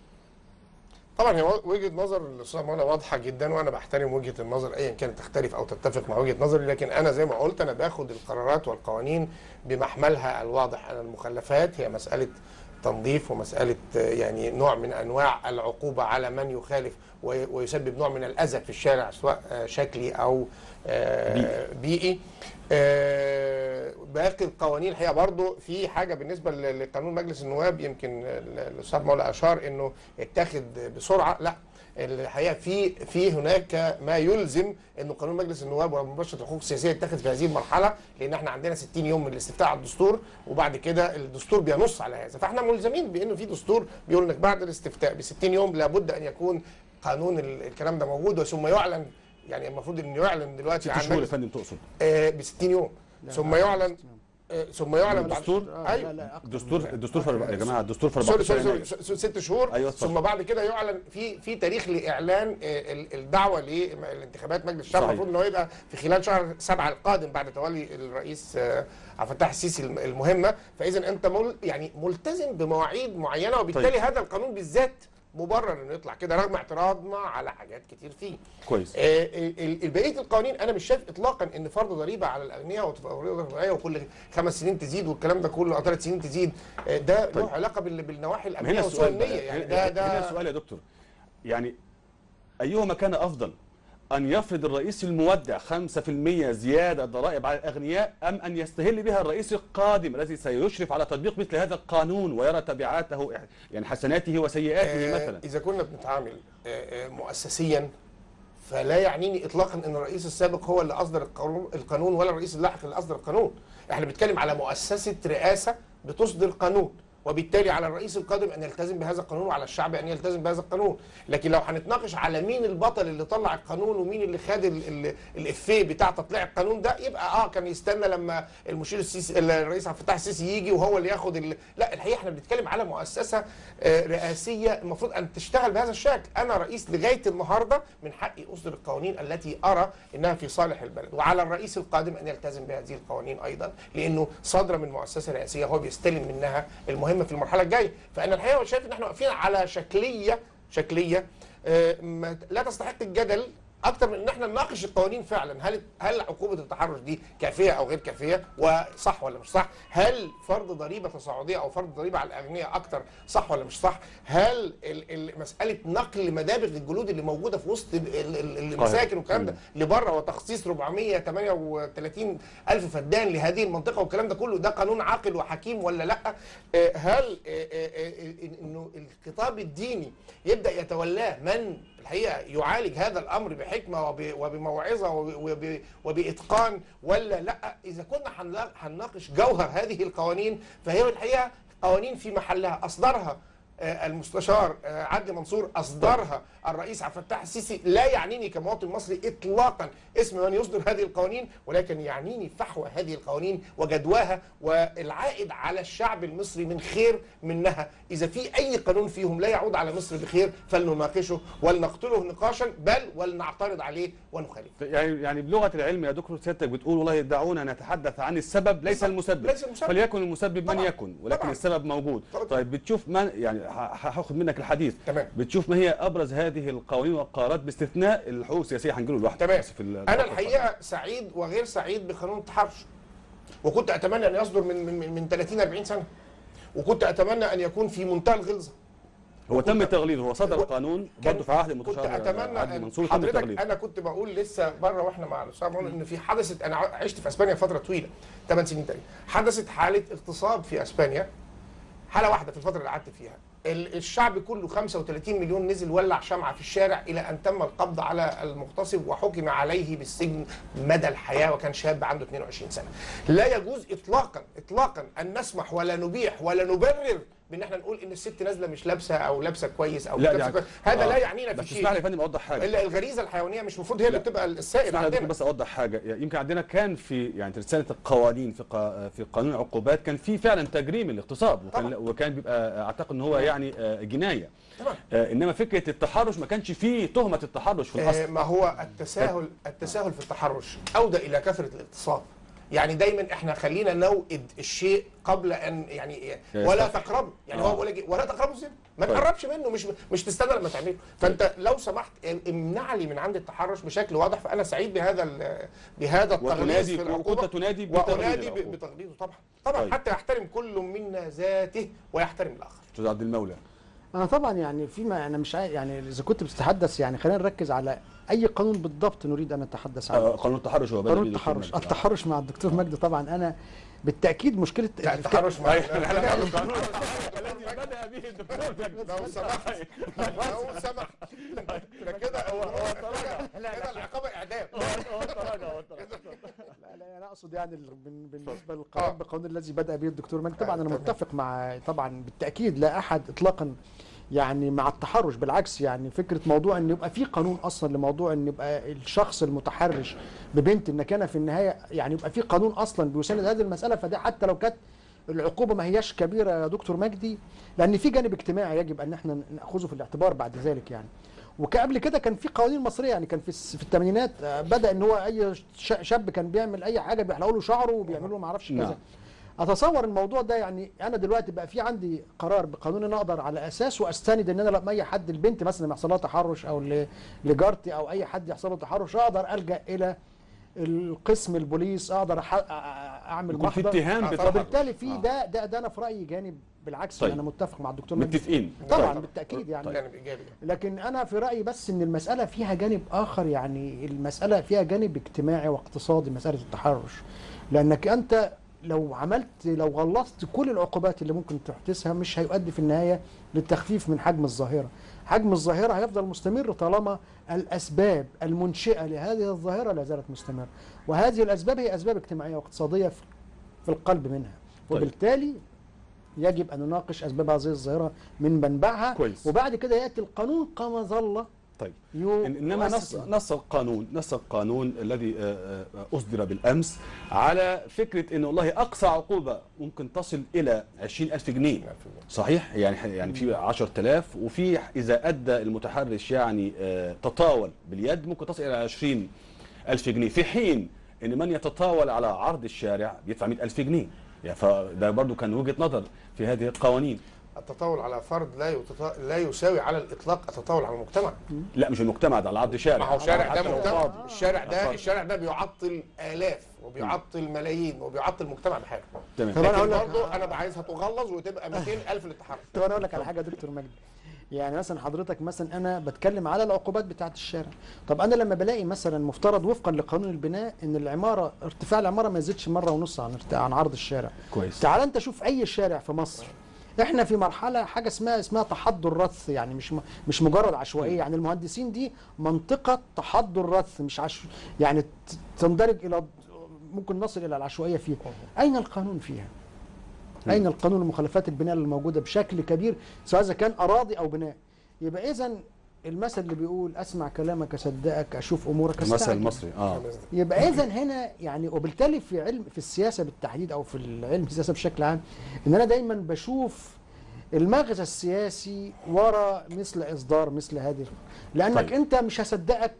طبعا هي وجهه نظر الاستاذ منى واضحه جدا وانا بحترم وجهه النظر ايا كانت تختلف او تتفق مع وجهه نظري لكن انا زي ما قلت انا باخد القرارات والقوانين بمحملها الواضح ان المخلفات هي مساله تنظيف ومساله آه، يعني نوع من انواع العقوبه على من يخالف وي- ويسبب نوع من الاذى في الشارع سواء آه، شكلي او آه، بيئي آه، باقي القوانين الحقيقه برضو في حاجه بالنسبه ل- لقانون مجلس النواب يمكن ال- الاستاذ مولا اشار انه اتخذ بسرعه لا الحقيقه في في هناك ما يلزم انه قانون مجلس النواب ومباشره الحقوق السياسيه يتخذ في هذه المرحله لان احنا عندنا 60 يوم من الاستفتاء على الدستور وبعد كده الدستور بينص على هذا فاحنا ملزمين بانه في دستور بيقول انك بعد الاستفتاء ب 60 يوم لابد ان يكون قانون ال- الكلام ده موجود وثم يعلن يعني المفروض انه يعلن دلوقتي ست عن شهور يا مجلس فندم تقصد ب 60 يوم ثم يعلن آه، ثم يعلن بعد- الدستور؟ آه، ايوه لا لا أكتر الدستور من كده. الدستور في يا جماعه الدستور في سوري 14 سوري سوري يناير س- ست شهور أيوة، اتفضل. ثم بعد كده يعلن في في تاريخ لاعلان آه، ال- الدعوه للانتخابات مجلس الشعب صحيح. المفروض ان هو يبقى في خلال شهر سبعه القادم بعد تولي الرئيس آه، عبد الفتاح السيسي الم- المهمه فاذا انت مل يعني ملتزم بمواعيد معينه وبالتالي طيب. هذا القانون بالذات مبرر انه يطلع كده رغم اعتراضنا على حاجات كتير فيه كويس آه، ال- ال- بقيه القوانين انا مش شايف اطلاقا ان فرض ضريبه على الاغنياء وضريبه الرفاهيه وكل خمس سنين تزيد والكلام ده كله او ثلاث سنين تزيد آه، ده طيب. له علاقه بال- بالنواحي ما الامنيه هنا السؤال والسنيه بقى. يعني هنا- ده هنا ده السؤال يا دكتور يعني ايهما كان افضل ان يفرض الرئيس المودع 5% زياده ضرائب على الاغنياء ام ان يستهل بها الرئيس القادم الذي سيشرف على تطبيق مثل هذا القانون ويرى تبعاته يعني حسناته وسيئاته آه، مثلا اذا كنا بنتعامل آه، آه، مؤسسيا فلا يعنيني اطلاقا ان الرئيس السابق هو اللي اصدر القانون القانون ولا الرئيس اللاحق اللي اصدر القانون احنا بنتكلم على مؤسسه رئاسه بتصدر قانون وبالتالي على الرئيس القادم ان يلتزم بهذا القانون وعلى الشعب ان يلتزم بهذا القانون لكن لو هنتناقش على مين البطل اللي طلع القانون ومين اللي خد ال- ال- الافيه بتاع تطليع القانون ده يبقى اه كان يستنى لما المشير السيسي الرئيس عبد الفتاح السيسي يجي وهو اللي ياخد ال... لا الحقيقه احنا بنتكلم على مؤسسه آه، رئاسيه المفروض ان تشتغل بهذا الشكل انا رئيس لغايه النهارده من حقي اصدر القوانين التي ارى انها في صالح البلد وعلى الرئيس القادم ان يلتزم بهذه القوانين ايضا لانه صادره من مؤسسه رئاسيه هو بيستلم منها المهمه في المرحله الجايه فانا الحقيقه شايف ان احنا واقفين على شكليه شكليه آه، ما- لا تستحق الجدل اكتر من ان احنا نناقش القوانين فعلا هل هل عقوبه التحرش دي كافيه او غير كافيه وصح ولا مش صح هل فرض ضريبه تصاعديه او فرض ضريبه على الاغنياء اكتر صح ولا مش صح هل ال- ال- مساله نقل مدابغ الجلود اللي موجوده في وسط ال- ال- ال- المساكن والكلام ده لبره وتخصيص 438 الف فدان لهذه المنطقه والكلام ده كله ده قانون عاقل وحكيم ولا لا آه، هل آه، آه، آه، انه الخطاب الديني يبدا يتولاه من الحقيقه يعالج هذا الامر بحكمه وب- وبموعظه وب- وب- وباتقان ولا لا اذا كنا هنلا- هنناقش جوهر هذه القوانين فهي الحقيقه قوانين في محلها اصدرها آه، المستشار آه، عدلي منصور اصدرها الرئيس عبد الفتاح السيسي لا يعنيني كمواطن مصري اطلاقا اسم من يصدر هذه القوانين ولكن يعنيني فحوى هذه القوانين وجدواها والعائد على الشعب المصري من خير منها اذا في اي قانون فيهم لا يعود على مصر بخير فلنناقشه ولنقتله نقاشا بل ولنعترض عليه ونخالفه يعني يعني بلغه العلم يا دكتور سيادتك بتقول والله دعونا نتحدث عن السبب ليس بالضبط. المسبب ليس المسبب. فليكن المسبب من طبعاً. يكن ولكن طبعاً. السبب موجود طبعاً. طيب بتشوف ما يعني ه- ه- هاخد منك الحديث تمام. بتشوف ما هي ابرز هذه القوانين والقرارات باستثناء الحقوق السياسيه هنجيله لوحده تمام بس في ال- انا الحقيقه سعيد وغير سعيد بقانون التحرش وكنت اتمنى ان يصدر من من من 30 40 سنه وكنت اتمنى ان يكون في منتهى الغلظه هو تم تغليظه هو صدر هو قانون كان- برضه في عهد كنت المستشار اتمنى عدلي ان منصور تم حضرتك تغليظه انا كنت بقول لسه بره واحنا مع الاستاذ عمرو ان في حدثت انا عشت في اسبانيا فتره طويله 8 سنين تقريبا حدثت حاله اغتصاب في اسبانيا حاله واحده في الفتره اللي قعدت فيها ال- الشعب كله 35 مليون نزل ولع شمعه في الشارع الى ان تم القبض على المغتصب وحكم عليه بالسجن مدى الحياه وكان شاب عنده 22 سنه. لا يجوز اطلاقا اطلاقا ان نسمح ولا نبيح ولا نبرر بان احنا نقول ان الست نازله مش لابسه او لابسه كويس او مش لا لابسه يعني كويس. هذا آه. لا يعنينا بس في تسمح لي شيء يا فندم اوضح حاجه الا الغريزه الحيوانيه مش المفروض هي اللي لا. بتبقى السائد اسمح لي يا دكتور عندنا بس اوضح حاجه يمكن عندنا كان في يعني رساله القوانين في قا في قانون العقوبات كان في فعلا تجريم الاغتصاب وكان طبعا. وكان بيبقى اعتقد ان هو يعني آه، جنايه تمام. آه، انما فكره التحرش ما كانش فيه تهمه التحرش في آه، الاصل ما هو التساهل التساهل في التحرش اودى الى كثره الاغتصاب يعني دايما احنا خلينا نوئد الشيء قبل ان يعني ولا صح. تقربوا يعني آه. هو بيقول لك إيه؟ ولا تقربوا الزنا ما طيب. تقربش منه مش مش تستنى لما تعمله فانت لو سمحت امنع لي من عند التحرش بشكل واضح فانا سعيد بهذا ال- بهذا التغليظ وتنادي في العقوبه وكنت تنادي بتغليظ وانادي ب- العقوبة. بتغليظه طبعا طبعا طيب. حتى يحترم كل منا ذاته ويحترم الاخر استاذ عبد المولى انا طبعا يعني فيما انا مش عاي- يعني اذا كنت بتتحدث يعني خلينا نركز على اي قانون بالضبط نريد ان نتحدث عنه آه، قانون التحرش هو بدأ قانون بيه دكتور التحرش مجدي. التحرش مع الدكتور مجدي طبعا انا بالتاكيد مشكله لا التحرش مع أيوة، القانون الذي بدأ به الدكتور لو سمحت لو سمحت ده كده هو هو كده العقابه اعدام لا لا انا اقصد يعني ال- بن- بالنسبه للقانون القانون الذي بدا به الدكتور مجدي طبعا انا تمام. متفق مع طبعا بالتاكيد لا احد اطلاقا يعني مع التحرش بالعكس يعني فكره موضوع ان يبقى في قانون اصلا لموضوع ان يبقى الشخص المتحرش ببنت ان كان في النهايه يعني يبقى في قانون اصلا بيساند هذه المساله فده حتى لو كانت العقوبه ما هياش كبيره يا دكتور مجدي لان في جانب اجتماعي يجب ان احنا ناخذه في الاعتبار بعد ذلك يعني وقبل كده كان في قوانين مصريه يعني كان في الس- في الثمانينات آه، بدا ان هو اي ش- شاب كان بيعمل اي حاجه بيحلقوا له شعره وبيعملوا له ما اعرفش نعم. كذا اتصور الموضوع ده يعني انا دلوقتي بقى في عندي قرار بقانون انا اقدر على اساسه استند ان انا لما اي حد البنت مثلا يحصل لها تحرش او ل- لجارتي او اي حد يحصل له تحرش اقدر الجا الى القسم البوليس اقدر أح- أ- اعمل يكون في محضر اتهام آه، بالتحرش فبالتالي في آه. ده ده ده انا في رايي جانب بالعكس طيب. طيب. انا متفق مع الدكتور مجدي متفقين طبعا طيب. بالتاكيد يعني جانب ايجابي لكن انا في رايي بس ان المساله فيها جانب اخر يعني المساله فيها جانب اجتماعي واقتصادي مساله التحرش لانك انت لو عملت لو غلظت كل العقوبات اللي ممكن تحدثها مش هيؤدي في النهايه للتخفيف من حجم الظاهره حجم الظاهره هيفضل مستمر طالما الاسباب المنشئه لهذه الظاهره لا زالت مستمره وهذه الاسباب هي اسباب اجتماعيه واقتصاديه في- في القلب منها طيب. وبالتالي يجب ان نناقش اسباب هذه الظاهره من منبعها كويس. وبعد كده ياتي القانون كمظله طيب يو- إن- انما نص يؤسس نص القانون نص القانون الذي آه، آه، اصدر بالامس على فكره ان والله اقصى عقوبه ممكن تصل الى 20000 جنيه صحيح يعني يعني في 10000 وفي اذا ادى المتحرش يعني آه، تطاول باليد ممكن تصل الى 20000 جنيه في حين ان من يتطاول على عرض الشارع بيدفع 100000 جنيه يعني فده برضو كان وجهه نظر في هذه القوانين التطاول على فرد لا يتط... لا يساوي على الاطلاق التطاول على المجتمع لا مش المجتمع ده على عرض شارع ما هو شارع ده حتى لو مجتمع فاضي. الشارع ده فاضي. الشارع ده بيعطل الاف وبيعطل ملايين وبيعطل المجتمع بحاله تمام طب أنا لكن أقول لك- برضه انا عايزها تغلظ وتبقى 200000 للتحرش طب انا اقول لك على حاجه يا دكتور مجدي يعني مثلا حضرتك مثلا انا بتكلم على العقوبات بتاعه الشارع طب انا لما بلاقي مثلا مفترض وفقا لقانون البناء ان العماره ارتفاع العماره ما يزيدش مره ونص عن ارت- عن عرض الشارع كويس تعال انت شوف اي شارع في مصر احنا في مرحله حاجه اسمها اسمها تحضر رث يعني مش م- مش مجرد عشوائيه يعني المهندسين دي منطقه تحضر رث مش عش يعني ت- تندرج الى ممكن نصل الى العشوائيه فيها اين القانون فيها اين القانون لمخالفات البناء الموجوده بشكل كبير سواء اذا كان اراضي او بناء يبقى اذا المثل اللي بيقول اسمع كلامك اصدقك اشوف امورك المثل استعجل. المصري اه يبقى اذا هنا يعني وبالتالي في علم في السياسه بالتحديد او في العلم السياسه بشكل عام ان انا دايما بشوف المغزى السياسي وراء مثل اصدار مثل هذه لانك طيب. طيب. انت مش هصدقك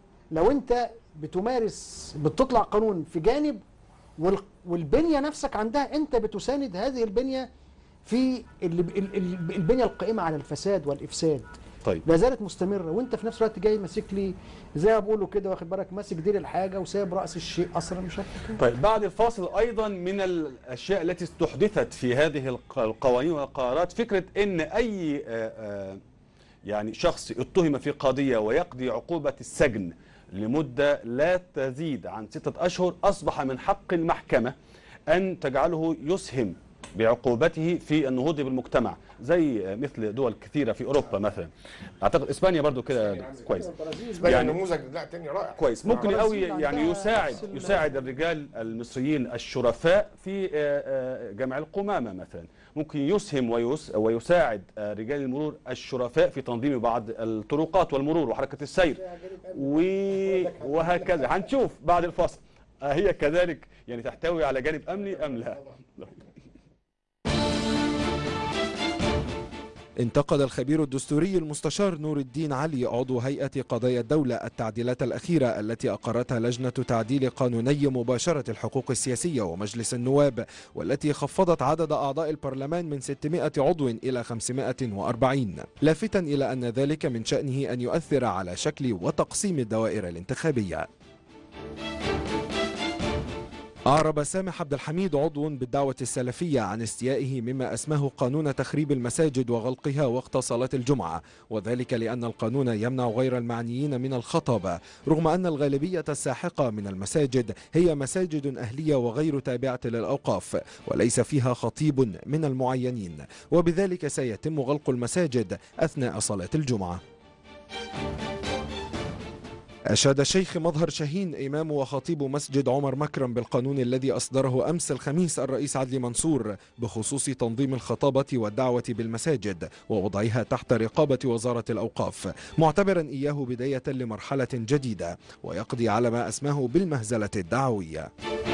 لو انت بتمارس بتطلع قانون في جانب وال- والبنيه نفسك عندها انت بتساند هذه البنيه في ال- ال- ال- البنيه القائمه على الفساد والافساد طيب لا زالت مستمره وانت في نفس الوقت جاي ماسك لي زي ما بيقولوا كده واخد بالك ماسك ديل الحاجه وسايب راس الشيء اصلا مش هتفكر. طيب بعد الفاصل ايضا من الاشياء التي استحدثت في هذه الق- القوانين والقرارات فكره ان اي آه، آه، يعني شخص اتهم في قضيه ويقضي عقوبه السجن لمده لا تزيد عن سته اشهر اصبح من حق المحكمه ان تجعله يسهم بعقوبته في النهوض بالمجتمع زي آه، مثل دول كثيره في اوروبا مثلا اعتقد اسبانيا برضو كده كويس اسبانيا يعني- نموذج لا تاني رائع كويس ممكن البرازيل قوي يعني عندها يساعد نفس ال- يساعد الرجال المصريين الشرفاء في آه، آه، جمع القمامه مثلا ممكن يسهم ويس ويساعد آه، رجال المرور الشرفاء في تنظيم بعض الطرقات والمرور وحركه السير و- وهكذا هنشوف بعد الفصل آه، هي كذلك يعني تحتوي على جانب امني ام لا انتقد الخبير الدستوري المستشار نور الدين علي عضو هيئة قضايا الدولة التعديلات الأخيرة التي أقرتها لجنة تعديل قانوني مباشرة الحقوق السياسية ومجلس النواب والتي خفضت عدد أعضاء البرلمان من 600 عضو إلى 540 لافتا إلى أن ذلك من شأنه أن يؤثر على شكل وتقسيم الدوائر الانتخابية أعرب سامح عبد الحميد عضو بالدعوة السلفية عن استيائه مما أسماه قانون تخريب المساجد وغلقها وقت صلاة الجمعة وذلك لأن القانون يمنع غير المعنيين من الخطابة رغم أن الغالبية الساحقة من المساجد هي مساجد أهلية وغير تابعة للأوقاف وليس فيها خطيب من المعينين وبذلك سيتم غلق المساجد أثناء صلاة الجمعة أشاد الشيخ مظهر شاهين إمام وخطيب مسجد عمر مكرم بالقانون الذي أصدره أمس الخميس الرئيس عدلي منصور بخصوص تنظيم الخطابة والدعوة بالمساجد ووضعها تحت رقابة وزارة الأوقاف معتبرا إياه بداية لمرحلة جديدة ويقضي على ما أسماه بالمهزلة الدعوية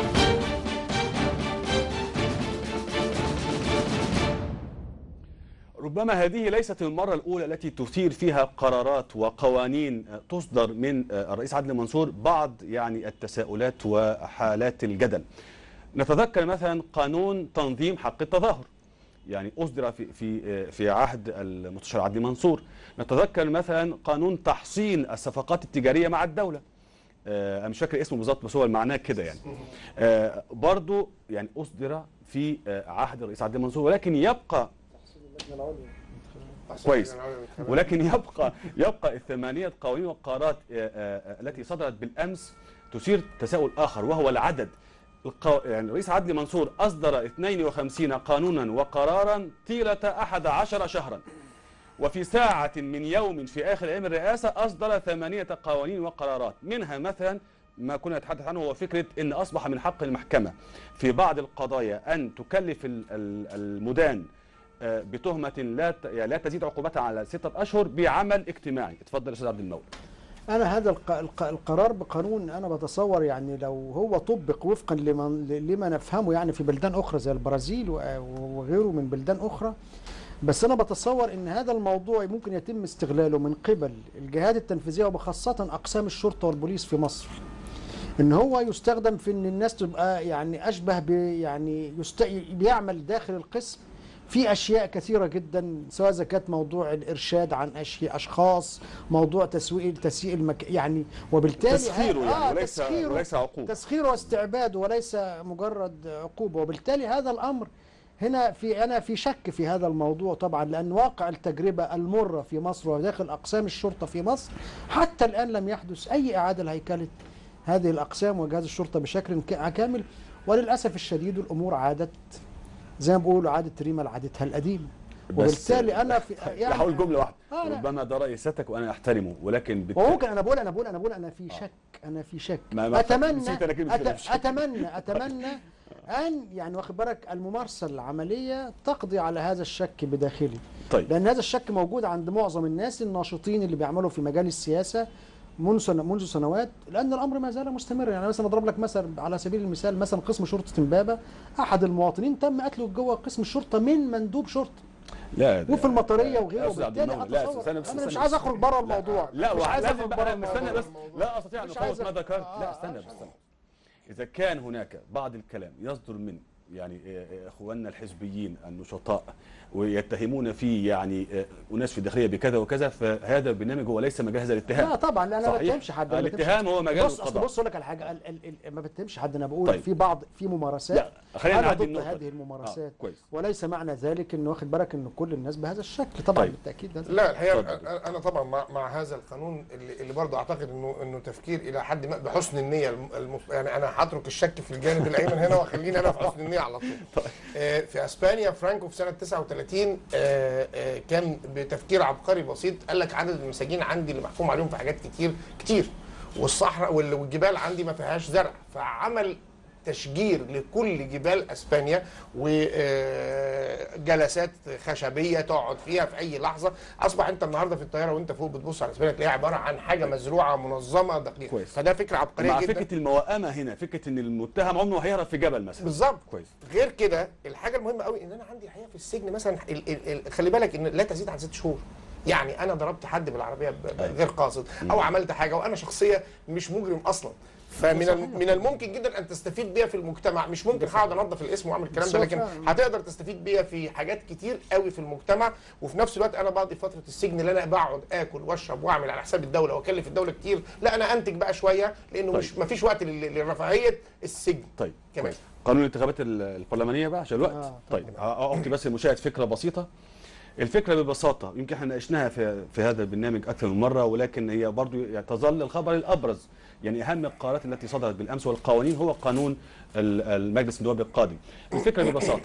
ربما هذه ليست المرة الأولى التي تثير فيها قرارات وقوانين تصدر من الرئيس عدلي منصور بعض يعني التساؤلات وحالات الجدل نتذكر مثلا قانون تنظيم حق التظاهر يعني أصدر في في في عهد المستشار عدلي منصور نتذكر مثلا قانون تحصين الصفقات التجارية مع الدولة آه، أنا مش فاكر اسمه بالظبط بس هو المعناه كده يعني آه، برضو يعني أصدر في آه، عهد الرئيس عدلي منصور ولكن يبقى كويس. ولكن يبقى يبقى الثمانية قوانين والقرارات آه، آه، التي صدرت بالأمس تثير تساؤل آخر وهو العدد القو... يعني الرئيس عدلي منصور أصدر 52 قانونا وقرارا طيلة 11 شهرا وفي ساعة من يوم في آخر أيام الرئاسة أصدر ثمانية قوانين وقرارات منها مثلا ما كنا نتحدث عنه هو فكرة أن أصبح من حق المحكمة في بعض القضايا أن تكلف ال- ال- المدان آه، بتهمة لا ت- يعني لا تزيد عقوبتها على ستة أشهر بعمل اجتماعي اتفضل يا أستاذ عبد المولى انا هذا الق- الق- القرار بقانون انا بتصور يعني لو هو طبق وفقا لما لما نفهمه يعني في بلدان اخرى زي البرازيل و- وغيره من بلدان اخرى بس انا بتصور ان هذا الموضوع ممكن يتم استغلاله من قبل الجهات التنفيذيه وبخاصه اقسام الشرطه والبوليس في مصر ان هو يستخدم في ان الناس تبقى يعني اشبه ب يعني يست... بيعمل داخل القسم في اشياء كثيره جدا سواء اذا كانت موضوع الارشاد عن أشي اشخاص موضوع تسويق تسييق المك... يعني وبالتالي تسخيره ه- يعني وليس تسخيره وليس عقوبة تسخير واستعباد وليس مجرد عقوبه وبالتالي هذا الامر هنا في انا في شك في هذا الموضوع طبعا لان واقع التجربه المره في مصر وداخل اقسام الشرطه في مصر حتى الان لم يحدث اي اعاده لهيكله هذه الاقسام وجهاز الشرطه بشكل ك- كامل وللاسف الشديد الامور عادت زي ما بيقولوا عادت ريما لعادتها القديمه بس- وبالتالي انا في يعني هقول جملة واحدة آه، لا. ربما ده رأي سيادتك وأنا أحترمه ولكن بالت... وممكن انا بقول انا بقول انا بقول انا في شك انا في شك ما- ما- اتمنى نسيت أنا كلمة كده، أت... في شك. اتمنى اتمنى ان يعني واخد بالك الممارسه العمليه تقضي على هذا الشك بداخلي طيب لان هذا الشك موجود عند معظم الناس الناشطين اللي بيعملوا في مجال السياسه منذ سنة منذ سنوات لان الامر ما زال مستمر يعني مثلا اضرب لك مثلا على سبيل المثال مثلا قسم شرطه امبابه احد المواطنين تم قتله جوه قسم الشرطه من مندوب شرطه لا ده- وفي المطريه يا وغيره أستاذ عبد وبالتالي المولى، لا اتصور استنى بس انا مش استنى عايز بس. اخرج بره الموضوع لا مش عايز لازم اخرج بقى بره أنا استنى الموضوع. بس لا استطيع ان مش افوت عايز ما أخ- ذكرت آه، لا آه، استنى آه، بس استنى اذا كان هناك بعض الكلام يصدر من يعني آه، آه، اخواننا الحزبيين النشطاء ويتهمون فيه يعني آه، اناس في الداخليه بكذا وكذا فهذا البرنامج هو ليس مجال هذا الاتهام لا طبعا لا انا ما صحيح. بتهمش حد أنا ما بتهمش الاتهام هو مجال بص اصل القضاء بص اقول لك على حاجه ال ال ال ما بتهمش حد انا بقول طيب. في بعض في ممارسات لا خلينا انا نعدي ضد النقطه هذه دي. الممارسات آه، كويس وليس معنى ذلك انه واخد بالك ان كل الناس بهذا الشكل طبعا طيب. بالتاكيد هذا لا الحقيقه اتفضل. أنا- انا طبعا مع, مع هذا القانون اللي, اللي برضه اعتقد انه انه تفكير الى حد ما بحسن النيه الم- الم- يعني انا هترك الشك في الجانب الايمن هنا واخليني انا في حسن النيه على طول. آه، في اسبانيا فرانكو في سنه 39 آه، آه، كان بتفكير عبقري بسيط قال لك عدد المساجين عندي اللي محكوم عليهم في حاجات كتير كتير والصحراء وال- والجبال عندي ما فيهاش زرع فعمل تشجير لكل جبال اسبانيا وجلسات خشبيه تقعد فيها في اي لحظه اصبح انت النهارده في الطياره وانت فوق بتبص على اسبانيا تلاقيها عباره عن حاجه مزروعه منظمه دقيقه كويس. فده فكره عبقريه مع جدا فكره الموائمه هنا فكره ان المتهم عمره ما هيهرب في جبل مثلا بالظبط كويس غير كده الحاجه المهمه قوي ان انا عندي الحقيقه في السجن مثلا ال ال ال خلي بالك ان لا تزيد عن ست شهور يعني انا ضربت حد بالعربيه ب- ب- غير قاصد او عملت حاجه وانا شخصيه مش مجرم اصلا فمن الم- من الممكن جدا ان تستفيد بيها في المجتمع مش ممكن هقعد انظف الاسم واعمل الكلام ده بس هو لكن فعلا. هتقدر تستفيد بيها في حاجات كتير قوي في المجتمع وفي نفس الوقت انا بقضي فتره السجن اللي انا بقعد اكل واشرب واعمل على حساب الدوله واكلف الدوله كتير لا انا انتج بقى شويه لانه طيب. مش مفيش وقت لل- لرفاهيه السجن طيب كمان. كويس قانون الانتخابات ال- البرلمانيه بقى عشان الوقت آه، طيب اعطي بس المشاهد فكره بسيطه الفكره ببساطه يمكن احنا ناقشناها في في هذا البرنامج اكثر من مره ولكن هي برضو يعني تظل الخبر الابرز يعني اهم القرارات التي صدرت بالامس والقوانين هو قانون ال- المجلس النواب القادم الفكره ببساطه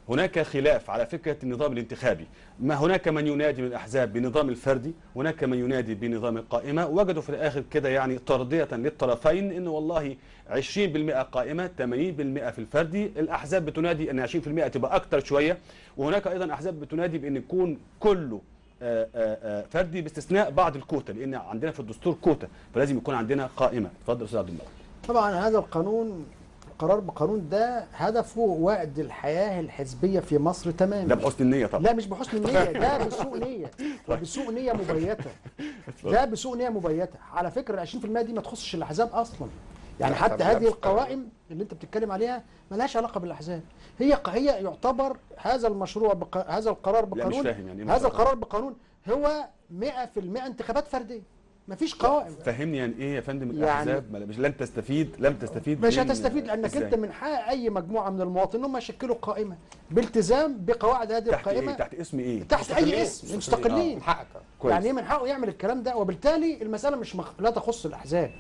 هناك خلاف على فكره النظام الانتخابي ما هناك من ينادي من الاحزاب بنظام الفردي هناك من ينادي بنظام القائمه وجدوا في الاخر كده يعني ترضيه للطرفين ان والله 20% قائمه 80% في الفردي الاحزاب بتنادي ان 20% تبقى اكتر شويه وهناك ايضا احزاب بتنادي بان يكون كله آه، آه، آه، فردي باستثناء بعض الكوتا لان عندنا في الدستور كوتا فلازم يكون عندنا قائمه اتفضل استاذ عبد الله طبعا هذا القانون قرار بقانون ده هدفه وعد الحياه الحزبيه في مصر تماما ده بحسن النيه طبعا لا مش بحسن النية ده بسوء نية وبسوء نية مبيتة ده بسوء نية مبيتة على فكرة ال 20% دي ما تخصش الأحزاب أصلا يعني لا، حتى طبعاً. هذه القوائم اللي أنت بتتكلم عليها ملهاش علاقة بالأحزاب هي هي يعتبر هذا المشروع بق... هذا القرار لا مش بقانون فاهم يعني إيه هذا مشروع؟ القرار بقانون هو 100% انتخابات فردية مفيش قوائم فهمني يعني ايه يا فندم يعني- الاحزاب ما- مش لن تستفيد لم تستفيد مش من- هتستفيد لانك إزاي؟ انت من حق اي مجموعه من المواطنين هم يشكلوا قائمه بالتزام بقواعد هذه تحت القائمه ايه تحت اسم ايه تحت اي اسم مستقلين من حقك كويس. يعني ايه من حقه يعمل الكلام ده وبالتالي المساله مش مخ... لا تخص الاحزاب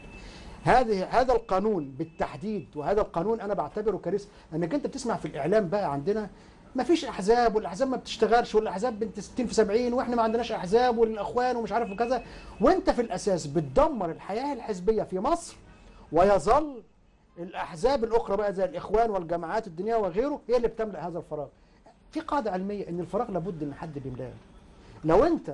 هذه هذا القانون بالتحديد وهذا القانون انا بعتبره كارثه انك انت بتسمع في الاعلام بقى عندنا ما فيش احزاب والاحزاب ما بتشتغلش والاحزاب بنت 60 في 70 واحنا ما عندناش احزاب والاخوان ومش عارف وكذا وانت في الاساس بتدمر الحياه الحزبيه في مصر ويظل الاحزاب الاخرى بقى زي الاخوان والجماعات الدينيه وغيره هي اللي بتملا هذا الفراغ في قاعده علميه ان الفراغ لابد ان حد بيملاه لو انت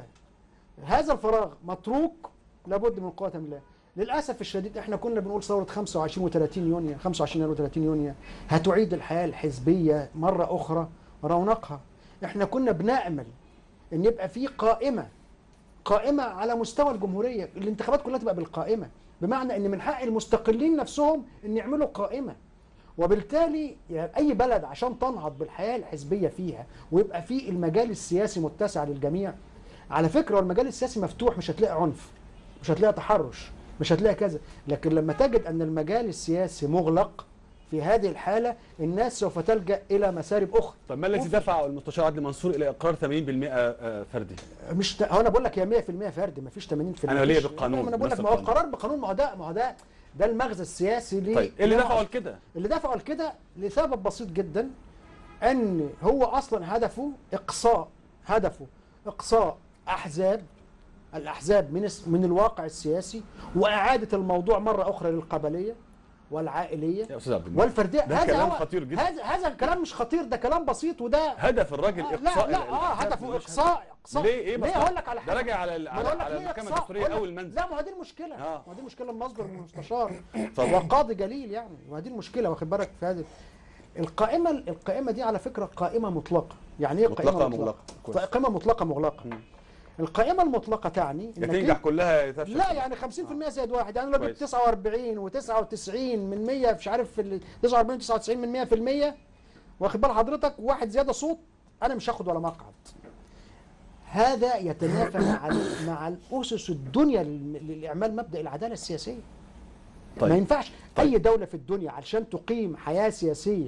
هذا الفراغ متروك لابد من قوة الله للاسف الشديد احنا كنا بنقول ثوره 25 و30 يونيو 25 يناير و30 يونيو هتعيد الحياه الحزبيه مره اخرى رونقها احنا كنا بنامل ان يبقى في قائمه قائمه على مستوى الجمهوريه الانتخابات كلها تبقى بالقائمه بمعنى ان من حق المستقلين نفسهم ان يعملوا قائمه وبالتالي يعني اي بلد عشان تنهض بالحياه الحزبيه فيها ويبقى في المجال السياسي متسع للجميع على فكره والمجال السياسي مفتوح مش هتلاقي عنف مش هتلاقي تحرش مش هتلاقي كذا لكن لما تجد ان المجال السياسي مغلق في هذه الحاله الناس سوف تلجا الى مسارب اخرى طب ما الذي دفع المستشار عدلي منصور الى اقرار 80% آه، فردي مش ت... هو انا بقول لك هي 100% فرد مفيش 80% أنا ليا مفيش- بالقانون، ما انا بقول نفس لك ما هو القانون. القرار بقانون ما هو ده ما هو ده ده المغزى السياسي ليه طيب ايه اللي ليه دفعه عشان- لكده اللي دفعوا لكده لسبب بسيط جدا ان هو اصلا هدفه اقصاء هدفه اقصاء احزاب الاحزاب من الس- من الواقع السياسي واعاده الموضوع مره اخرى للقبليه والعائليه يا استاذ عبد الله والفرديه ده هذا كلام هو خطير جدا. هذا هذا الكلام مش خطير ده كلام بسيط وده هدف الراجل آه، اقصاء لا لا اه الأحزاب هدفه مش اقصاء اقصاء ليه ايه ليه مصلحة؟ هقول لك على ده حاجه راجع على ال- ما على, أنا أقول لك على ليه المحكمه إقصاء؟ الدستوريه أقول لك- اول منزل لا ما هو دي المشكله آه. ما هو دي المشكله المصدر من المستشار وقاضي جليل يعني ما دي المشكله واخد بالك في هذه القائمه القائمه دي على فكره قائمه مطلقه يعني ايه قائمه مطلقة مطلقه مغلقة. كويس. قائمه مطلقه مغلقه القائمه المطلقه تعني يا إنك تنجح إنت- كلها يا تفشل لا يعني 50% زائد واحد يعني لو جبت كويس. 49 و99 من 100 مش عارف في ال 49 99 من 100% واخد بال حضرتك وواحد زياده صوت انا مش هاخد ولا مقعد هذا يتنافى مع ال- مع الاسس الدنيا لل- لاعمال مبدا العداله السياسيه طيب. ما ينفعش طيب. اي دوله في الدنيا علشان تقيم حياه سياسيه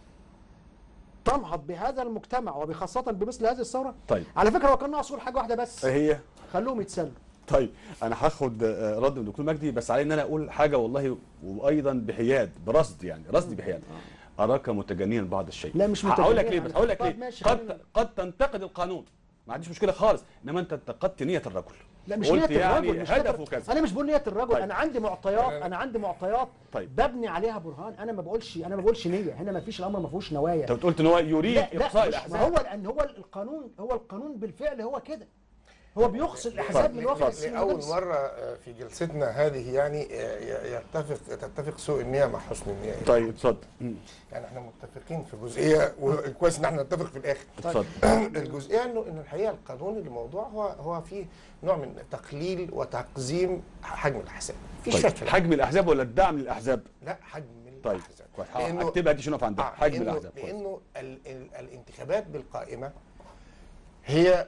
تنهض بهذا المجتمع وبخاصه بمثل هذه الثوره طيب على فكره هو كان ناقص يقول حاجه واحده بس ايه هي خلوهم يتسلوا طيب انا هاخد آه، رد من الدكتور مجدي بس علي ان انا اقول حاجه والله وايضا بحياد برصد يعني رصدي بحياد اراك متجنيا بعض الشيء لا، مش هقول لك متجنيا ليه على بس هقول لك فكرة. ليه طب ماشي، قد خلينا- قد تنتقد القانون ما عنديش مشكله خالص انما انت انتقدت نيه الرجل لا مش قلت نية يعني الرجل مش هدفه نية كذا انا مش بقول نية الرجل طيب. انا عندي معطيات انا عندي معطيات طيب. ببني عليها برهان انا ما بقولش انا ما بقولش نية هنا ما فيش الامر ما فيهوش نوايا انت قلت ان هو يريد لا لا اقصاء مش- ما الاحزاب هو لان هو القانون هو القانون بالفعل هو كده هو بيخصي الاحزاب من واقع السياسي لأول والمدرسة. مرة آه، في جلستنا هذه يعني آه، ي- يتفق تتفق سوء النية مع حسن النية طيب اتفضل مم. يعني احنا متفقين في جزئية وكويس ان احنا نتفق في الآخر اتفضل الجزئية انه ان الحقيقة القانون الموضوع هو هو فيه نوع من تقليل وتقزيم حجم الأحزاب مفيش طيب شك حجم الاحزاب ولا الدعم للاحزاب لا حجم طيب الأحزاب كويس لأنه- اكتبها دي شنو في عندك آه، حجم لأنه- الاحزاب كويس لانه ال ال الانتخابات بالقائمه هي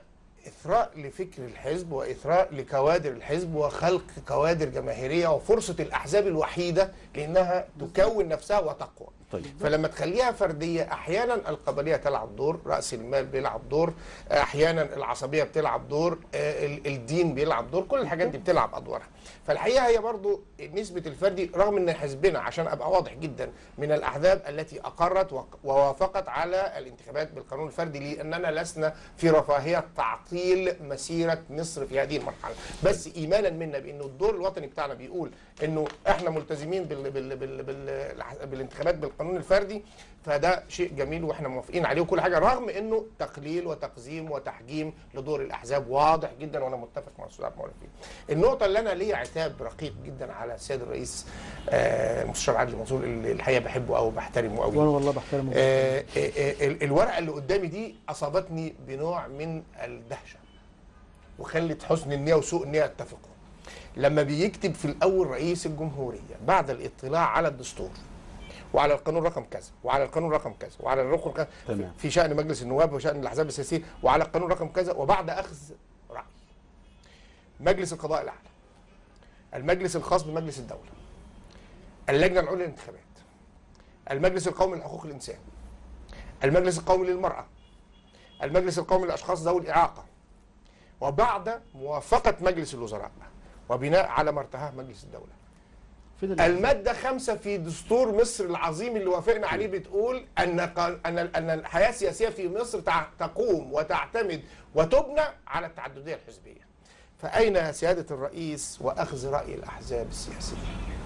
إثراء لفكر الحزب وإثراء لكوادر الحزب وخلق كوادر جماهيرية وفرصة الأحزاب الوحيدة لأنها تكون نفسها وتقوى طيب فلما تخليها فرديه احيانا القبليه تلعب دور راس المال بيلعب دور احيانا العصبيه بتلعب دور آه، ال- الدين بيلعب دور كل الحاجات دي بتلعب ادوارها فالحقيقه هي برضو نسبه الفردي رغم ان حزبنا عشان ابقى واضح جدا من الاحزاب التي اقرت وق- ووافقت على الانتخابات بالقانون الفردي لاننا لسنا في رفاهيه تعطيل مسيره مصر في هذه المرحله بس ايمانا منا بانه الدور الوطني بتاعنا بيقول انه احنا ملتزمين بال بال بال بال بالانتخابات بالقانون الفردي فده شيء جميل واحنا موافقين عليه وكل حاجه رغم انه تقليل وتقزيم وتحجيم لدور الاحزاب واضح جدا وانا متفق مع الاستاذ عبد المولى فيه. النقطه اللي انا ليا عتاب رقيق جدا على السيد الرئيس آه، المستشار عادل منصور اللي الحقيقه بحبه او بحترمه قوي وانا والله بحترمه آه، آه، آه، ال- الورقه اللي قدامي دي اصابتني بنوع من الدهشه وخلت حسن النيه وسوء النيه يتفقوا لما بيكتب في الاول رئيس الجمهوريه بعد الاطلاع على الدستور وعلى القانون رقم كذا وعلى القانون رقم كذا وعلى الركن كذا تمام. في شان مجلس النواب وشان الاحزاب السياسيه وعلى القانون رقم كذا وبعد اخذ راي مجلس القضاء الاعلى المجلس الخاص بمجلس الدوله اللجنه العليا للانتخابات المجلس القومي لحقوق الانسان المجلس القومي للمراه المجلس القومي للاشخاص ذوي الاعاقه وبعد موافقه مجلس الوزراء وبناء على ما ارتهاه مجلس الدوله في ده المادة خمسة في دستور مصر العظيم اللي وافقنا عليه بتقول أن قا- أن أن الحياة السياسية في مصر تع- تقوم وتعتمد وتبنى على التعددية الحزبية. فأين سيادة الرئيس وأخذ رأي الأحزاب السياسية؟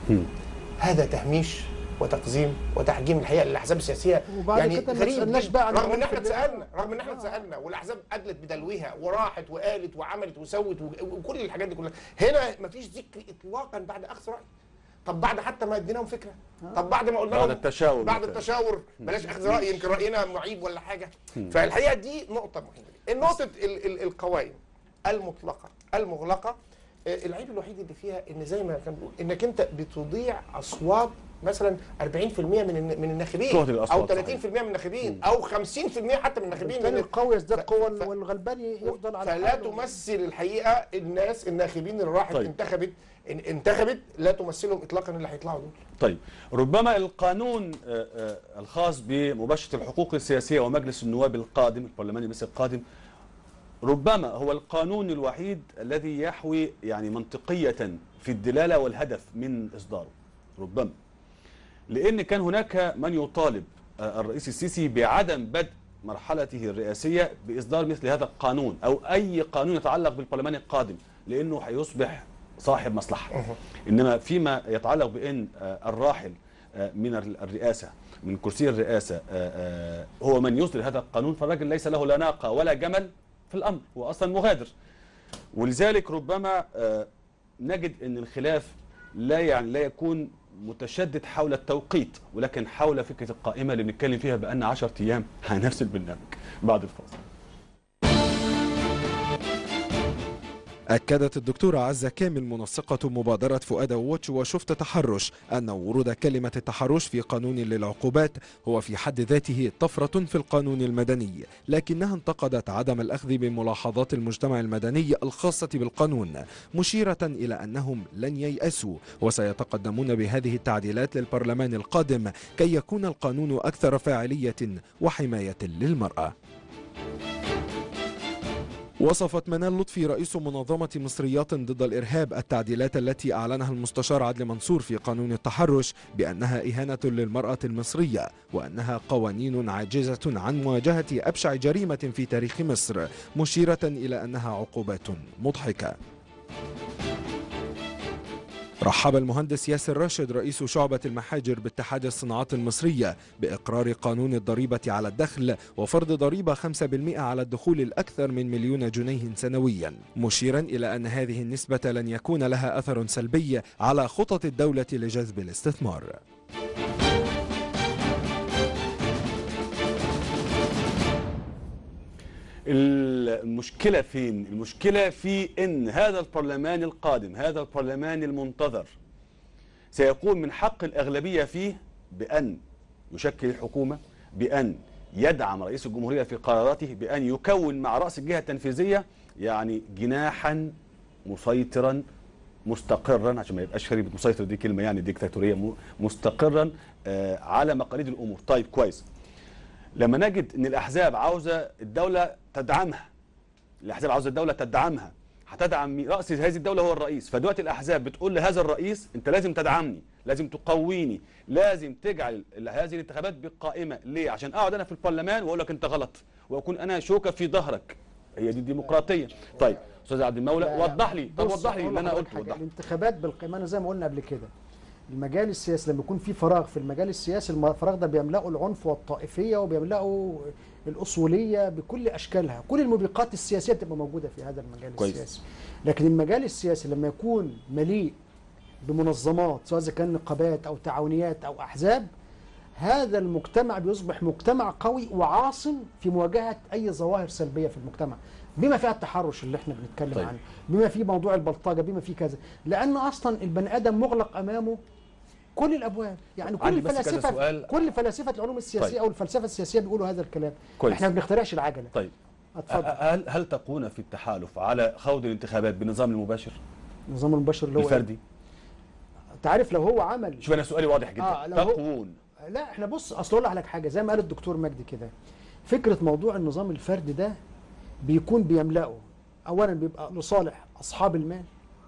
هذا تهميش وتقزيم وتحجيم الحقيقه للاحزاب السياسيه وبعد يعني كده ما غريب تسألناش جداً. بقى عن رغم ان العنف احنا اللي- اتسالنا رغم ان احنا اتسالنا والاحزاب ادلت بدلوها وراحت وقالت وعملت وسوت و- وكل الحاجات دي كلها هنا مفيش ذكر اطلاقا بعد اخذ راي طب بعد حتى ما اديناهم فكره طب بعد ما قلنا بعد لهم التشاور بعد مثلاً. التشاور بلاش اخذ راي يمكن راينا معيب ولا حاجه فالحقيقه دي نقطه مهمه جدا النقطه ال- ال- القوائم المطلقه المغلقه آه، العيب الوحيد اللي فيها ان زي ما كان بيقول انك انت بتضيع اصوات مثلا 40% من الن- من الناخبين تهدر الأصوات، او 30% من الناخبين او 50% حتى من الناخبين بالتالي لأن- القوي يزداد ف- قوة ف- والغلبان يفضل على فلا حاله. تمثل الحقيقه الناس الناخبين اللي راحت طيب. انتخبت ان- انتخبت لا تمثلهم اطلاقا اللي هيطلعوا دول طيب ربما القانون آه، آه، الخاص بمباشرة الحقوق السياسية ومجلس النواب القادم البرلمان المصري القادم ربما هو القانون الوحيد الذي يحوي يعني منطقية في الدلالة والهدف من إصداره ربما لأن كان هناك من يطالب آه، الرئيس السيسي بعدم بدء مرحلته الرئاسية بإصدار مثل هذا القانون أو أي قانون يتعلق بالبرلمان القادم لأنه هيصبح صاحب مصلحة إنما فيما يتعلق بأن آه، الراحل آه، من الرئاسة من كرسي الرئاسة آه، آه، هو من يصدر هذا القانون فالراجل ليس له لا ناقة ولا جمل في الأمر هو أصلا مغادر ولذلك ربما آه، نجد أن الخلاف لا يعني لا يكون متشدد حول التوقيت ولكن حول فكرة القائمة اللي بنتكلم فيها بأن 10 أيام على نفس البرنامج بعد الفاصل أكدت الدكتورة عزة كامل منسقة مبادرة فؤاد ووتش وشفت تحرش أن ورود كلمة التحرش في قانون للعقوبات هو في حد ذاته طفرة في القانون المدني لكنها انتقدت عدم الأخذ بملاحظات المجتمع المدني الخاصة بالقانون مشيرة إلى أنهم لن ييأسوا وسيتقدمون بهذه التعديلات للبرلمان القادم كي يكون القانون أكثر فاعلية وحماية للمرأة وصفت منال لطفي رئيس منظمة مصريات ضد الإرهاب التعديلات التي أعلنها المستشار عدلي منصور في قانون التحرش بأنها إهانة للمرأة المصرية وأنها قوانين عاجزة عن مواجهة أبشع جريمة في تاريخ مصر مشيرة إلى أنها عقوبات مضحكة رحب المهندس ياسر راشد رئيس شعبة المحاجر باتحاد الصناعات المصرية بإقرار قانون الضريبة على الدخل وفرض ضريبة 5% على الدخول الأكثر من مليون جنيه سنويا مشيرا إلى أن هذه النسبة لن يكون لها أثر سلبي على خطط الدولة لجذب الاستثمار المشكلة فين؟ المشكلة في أن هذا البرلمان القادم هذا البرلمان المنتظر سيكون من حق الأغلبية فيه بأن يشكل الحكومة بأن يدعم رئيس الجمهوريه في قراراته بان يكون مع راس الجهه التنفيذيه يعني جناحا مسيطرا مستقرا عشان ما يبقاش كلمه مسيطر دي كلمه يعني ديكتاتوريه م- مستقرا آه، على مقاليد الامور طيب كويس لما نجد ان الاحزاب عاوزه الدوله تدعمها الاحزاب عاوزه الدوله تدعمها هتدعم مين؟ راس هذه الدوله هو الرئيس فدلوقتي الاحزاب بتقول لهذا الرئيس انت لازم تدعمني لازم تقويني لازم تجعل ال- هذه الانتخابات بالقائمه ليه عشان اقعد انا في البرلمان واقول لك انت غلط واكون انا شوكه في ظهرك هي دي الديمقراطيه طيب استاذ عبد المولى لا، لا. وضح لي طب بص، وضح لي أقول اللي انا لحضرتك قلته حاجة. وضح لي الانتخابات بالقيمة زي ما قلنا قبل كده المجال السياسي لما يكون في فراغ في المجال السياسي الفراغ ده بيملأه العنف والطائفية وبيملأه الأصولية بكل أشكالها كل الموبقات السياسية بتبقى موجودة في هذا المجال كويس. السياسي لكن المجال السياسي لما يكون مليء بمنظمات سواء إذا كان نقابات أو تعاونيات أو أحزاب هذا المجتمع بيصبح مجتمع قوي وعاصم في مواجهة أي ظواهر سلبية في المجتمع بما فيها التحرش اللي احنا بنتكلم طيب. عنه بما فيه موضوع البلطجة بما فيه كذا لأن أصلا البني آدم مغلق أمامه كل الابواب يعني كل عندي بس كذا الفلاسفه سؤال. كل فلاسفه العلوم السياسيه طيب. او الفلسفه السياسيه بيقولوا هذا الكلام كويس. احنا ما بنخترعش العجله طيب اتفضل أ- هل هل تقون في التحالف على خوض الانتخابات بالنظام المباشر النظام المباشر اللي هو الفردي انت عارف لو هو عمل شوف انا سؤالي واضح جدا آه، لو هو- تقون لا احنا بص اصل اقول لك حاجه زي ما قال الدكتور مجدي كده فكره موضوع النظام الفردي ده بيكون بيملأه اولا بيبقى لصالح اصحاب المال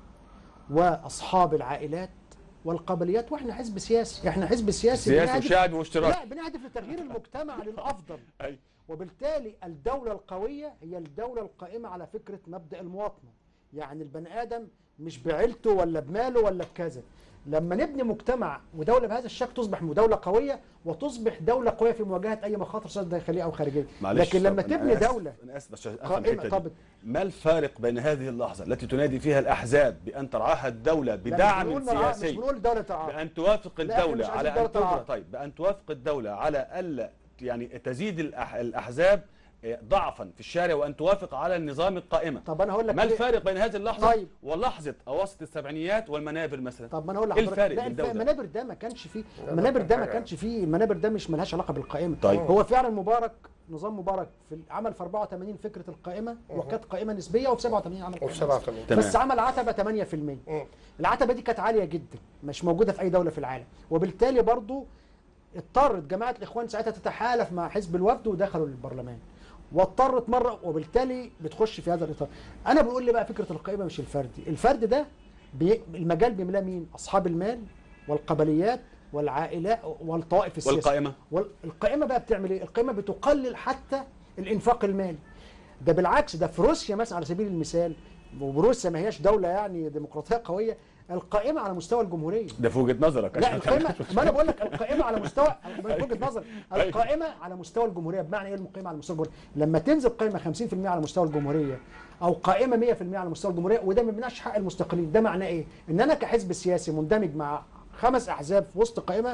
واصحاب العائلات والقبليات واحنا حزب سياسي احنا حزب سياسي سياسي بنهدف- وشعبي واشتراكي لا بنهدف لتغيير المجتمع للافضل أي. وبالتالي الدولة القوية هي الدولة القائمة على فكرة مبدأ المواطنة يعني البني آدم مش بعيلته ولا بماله ولا بكذا لما نبني مجتمع ودولة بهذا الشكل تصبح دولة قوية وتصبح دولة قوية في مواجهة أي مخاطر سواء داخلية أو خارجية معلش لكن لما طب أنا تبني آسف، دولة انا اسف بس عشان افهم قائمة الحته طب دي ما الفارق بين هذه اللحظه التي تنادي فيها الاحزاب بان ترعاها الدوله بدعم لا، مش بنقول مرعاة- مش سياسي بنقول دولة تعاون بان توافق لا، إحنا الدوله مش على عايزين ان دولة تجرى تعاون. طيب بان توافق الدوله على الا يعني تزيد الأح- الاحزاب آه، ضعفا في الشارع وان توافق على النظام القائمه طب أنا هقول لك ما ليه- الفارق بين هذه اللحظه طيب. ولحظه اواسط السبعينيات والمنابر مثلا طب ما انا اقول ايه لحضرتك الفارق لا بين ده الف- وده؟ المنابر ده ما كانش فيه ده المنابر كان ده ما حاجة- كانش فيه المنابر ده مش ملهاش علاقه بالقائمه طيب. هو فعلا مبارك نظام مبارك في عمل في 84 فكره القائمه وكانت قائمه نسبيه وفي 87 عمل وفي قائمة 87 تمام. بس عمل عتبه 8% مم. العتبه دي كانت عاليه جدا مش موجوده في اي دوله في العالم وبالتالي برضو اضطرت جماعه الاخوان ساعتها تتحالف مع حزب الوفد ودخلوا للبرلمان واضطرت مره وبالتالي بتخش في هذا الاطار انا بقول لي بقى فكره القائمه مش الفردي الفرد ده بي المجال بيملاه مين اصحاب المال والقبليات والعائلات والطوائف السياسيه والقائمه والقائمه بقى بتعمل ايه القائمه بتقلل حتى الانفاق المالي ده بالعكس ده في روسيا مثلا على سبيل المثال وروسيا ما هياش دوله يعني ديمقراطيه قويه القائمه على مستوى الجمهوريه ده في وجهه نظرك لا عشان القائمه ما انا بقول لك القائمه على مستوى من وجهه نظر القائمه على مستوى الجمهوريه بمعنى ايه القائمه على مستوى الجمهوريه لما تنزل قائمه 50% على مستوى الجمهوريه او قائمه 100% على مستوى الجمهوريه وده ما بيمنعش حق المستقلين ده معناه ايه ان انا كحزب سياسي مندمج مع خمس احزاب في وسط قائمه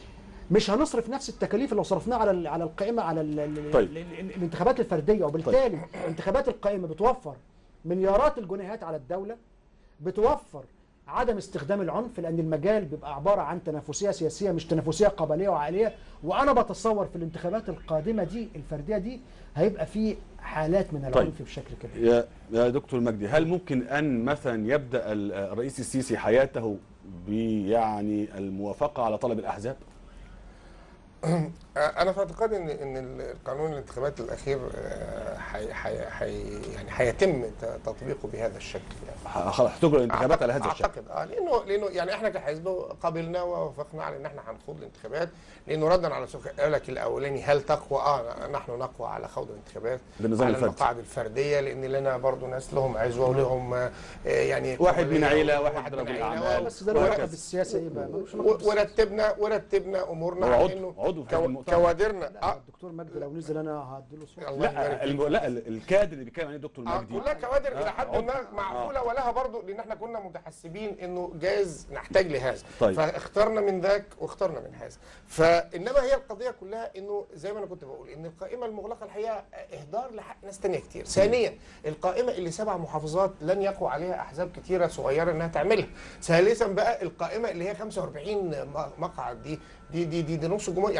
مش هنصرف نفس التكاليف اللي صرفناها على ال- على القائمه على ال ال طيب. ال ال الانتخابات الفرديه وبالتالي انتخابات القائمه بتوفر مليارات الجنيهات على الدوله بتوفر عدم استخدام العنف لان المجال بيبقى عباره عن تنافسيه سياسيه مش تنافسيه قبليه وعائليه وانا بتصور في الانتخابات القادمه دي الفرديه دي هيبقى في حالات من العنف طيب. بشكل كبير يا يا دكتور مجدي هل ممكن ان مثلا يبدا ال- الرئيس السيسي حياته بيعني الموافقه على طلب الاحزاب؟ انا في اعتقادي ان ان القانون الانتخابات الاخير آه، حي حي حي يعني هيتم ت- تطبيقه بهذا الشكل يعني ه- خلاص هتجرى الانتخابات على هذا الشكل اعتقد اه لانه لانه يعني احنا كحزب قبلنا ووافقنا على ان احنا هنخوض الانتخابات لانه ردا على سؤالك الاولاني هل تقوى اه نحن نقوى على خوض الانتخابات بالنظام على الفردي. المقاعد الفرديه لان لنا برضو ناس لهم عزوه ولهم آه، يعني واحد من قبلية عيلة، وواحد واحد من رجل عيلة، أعمال. بس ده وهكذا. العلاقه بالسياسه ايه بقى ملوش علاقة و- بالسياسة. ورتبنا ورتبنا امورنا هو على عضو- انه عضو في هذا كو- المؤتمر. كوادرنا لا اه الدكتور مجدي لو نزل انا هديله صوت الله يبارك لا فيك. الم... لا ال- الكادر اللي بيتكلم عليه الدكتور آه، مجدي كلها كوادر آه، الى حد عضو. ما معقوله ولها برضو لان احنا كنا متحسبين انه جايز نحتاج لهذا طيب. فاخترنا من ذاك واخترنا من هذا فانما هي القضيه كلها انه زي ما انا كنت بقول ان القائمه المغلقه الحقيقه اهدار لحق ناس تانية كتير ثانيا القائمه اللي سبع محافظات لن يقوى عليها احزاب كتيره صغيره انها تعملها ثالثا بقى القائمه اللي هي 45 م- مقعد دي دي دي دي, دي نص الجمهور يعني انت عارف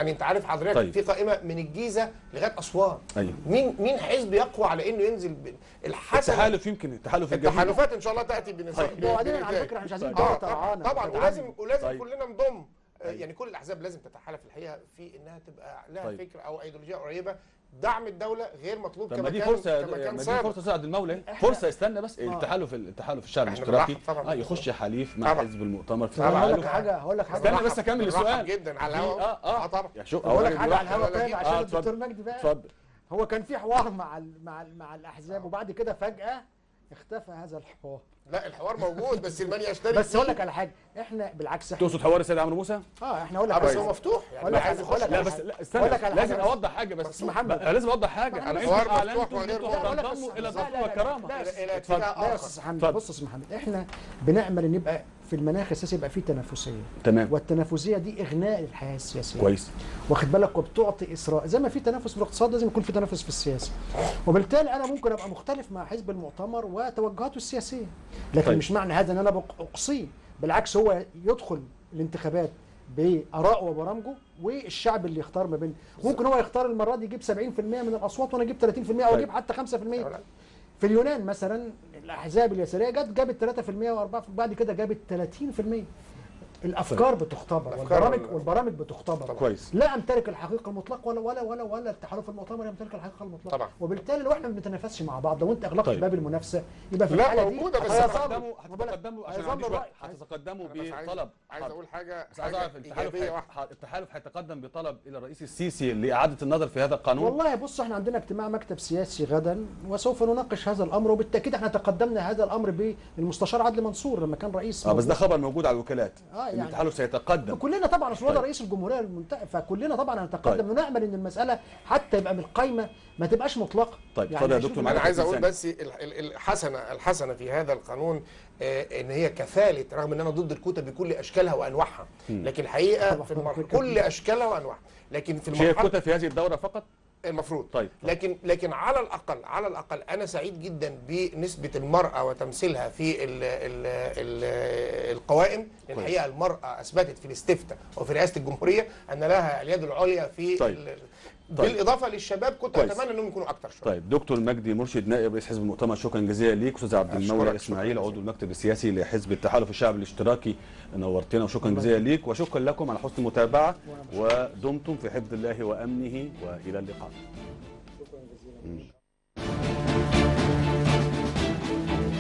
حضرتك طيب. في قائمه من الجيزه لغايه اسوان أيوة. مين مين حزب يقوى على انه ينزل ب- الحسنه التحالف يمكن التحالف الجديد التحالفات ان شاء الله تاتي بنساء طيب. وبعدين على فكره احنا مش عايزين اه دولة طبعا طرعانه طبعا بتتعامل. ولازم ولازم طيب. كلنا نضم آه، يعني كل الاحزاب لازم تتحالف الحقيقه في انها تبقى لها طيب. فكره او ايديولوجيه قريبه دعم الدوله غير مطلوب طب كما ما دي كان فرصه كما ما كان دي سابق فرصه سعد المولى إحنا- فرصه استنى بس آه. التحالف التحالف الشعب إحنا الاشتراكي بنرحب طبعاً اه يخش حليف مع طبعاً. حزب المؤتمر في طبعاً. هقول لك تحالف. حاجه هقول لك حاجه استنى بس اكمل بنرحب السؤال جدا على في- الهواء اه اه طبعا يا شو هقول لك حاجه على بنرحب. الهوا طيب آه، عشان اتفضل. الدكتور مجدي بقى اتفضل هو كان في حوار مع ال مع ال مع الاحزاب وبعد كده فجاه اختفى هذا الحوار لا الحوار موجود بس المن يشتري بس فيه. اقول لك على حاجه احنا بالعكس احنا تقصد حوار السيد عمرو موسى؟ اه احنا اقول لك اه بس على هو حاجة. مفتوح يعني أقول اللي لك عايز على- يخش أقول لك لا على بس حاجة. لا استنى أقول لك على لازم حاجة. اوضح حاجه بس بس محمد. بقى لازم اوضح حاجه انا الحوار انتم مفتوح اعلنتم وغير انتم مغلق. هتنضموا الى لا، لا، الرفض لا، والكرامه لا، الى إلى اتفضل. اتجاه لا يا اخر استاذ حمدي اتفضل. بص يا استاذ محمد احنا بنعمل ان يبقى في المناخ السياسي يبقى فيه تنافسيه تمام والتنافسيه دي اغناء الحياه السياسيه كويس واخد بالك وبتعطي اسراء زي ما في تنافس في الاقتصاد لازم يكون في تنافس في السياسه وبالتالي انا ممكن ابقى مختلف مع حزب المؤتمر وتوجهاته السياسيه لكن طيب. طيب. مش معنى هذا ان انا بق- اقصيه بالعكس هو يدخل الانتخابات بارائه وبرامجه والشعب اللي يختار ما بين ممكن هو يختار المره دي يجيب 70% من الاصوات وانا اجيب 30% او طيب. اجيب حتى 5% في اليونان مثلا الاحزاب اليساريه جت جابت 3% و4% بعد كده جابت 30% الافكار بتختبر الأفكار والبرامج وال- والبرامج بتختبر كويس لا امتلك الحقيقه المطلقه ولا ولا ولا ولا التحالف المؤتمر يمتلك الحقيقه المطلقه طبعا. وبالتالي لو احنا ما بنتنافسش مع بعض لو انت اغلقت طيب. باب المنافسه يبقى في لا، الحاله دي موجودة، بس هيظل- هتتقدموا ما بالك- هتتقدموا عشان هيظل عندي شويه الرأي. هتتقدموا أنا بس عايز- بطلب عايز حاضر. اقول حاجه بس عايز حاجه اعرف التحالف ايجابيه واحده هي- التحالف هيتقدم بطلب الى الرئيس السيسي لاعاده النظر في هذا القانون والله بص احنا عندنا اجتماع مكتب سياسي غدا وسوف نناقش هذا الامر وبالتاكيد احنا تقدمنا هذا الامر بالمستشار عدلي منصور لما كان رئيس اه بس ده موجود. خبر موجود على الوكالات آه، ان يعني- التحالف سيتقدم كلنا طبعا اصل هو ده طيب. رئيس الجمهوريه المنتخب فكلنا طبعا هنتقدم طيب. ونامل ان المساله حتى يبقى من القايمه ما تبقاش مطلقه طيب، اتفضل يا نشوف دكتور المسألة. انا عايز اقول ثانية. بس ال- ال- الحسنه الحسنه في هذا القانون آه، ان هي كفاله رغم ان انا ضد الكوتا بكل اشكالها وانواعها لكن الحقيقه طبعاً. في المرحله كل اشكالها وانواعها لكن في مش هي المرحله الكوتا في هذه الدوره فقط المفروض طيب. لكن لكن على الاقل على الاقل انا سعيد جدا بنسبه المراه وتمثيلها في ال ال ال القوائم لأن الحقيقه المراه اثبتت في الاستفتاء وفي رئاسه الجمهوريه ان لها اليد العليا في طيب. ال- طيب. بالاضافه للشباب كنت كويس. اتمنى انهم يكونوا اكتر شويه طيب دكتور مجدي مرشد نائب رئيس حزب المؤتمر شكرا جزيلا ليك استاذ عبد المولى أشكرك، اسماعيل شكراً عضو المكتب السياسي لحزب التحالف الشعبي الاشتراكي نورتنا وشكرا جزيلا ليك وشكرا لكم على حسن المتابعه ودمتم في حفظ الله وامنه والى اللقاء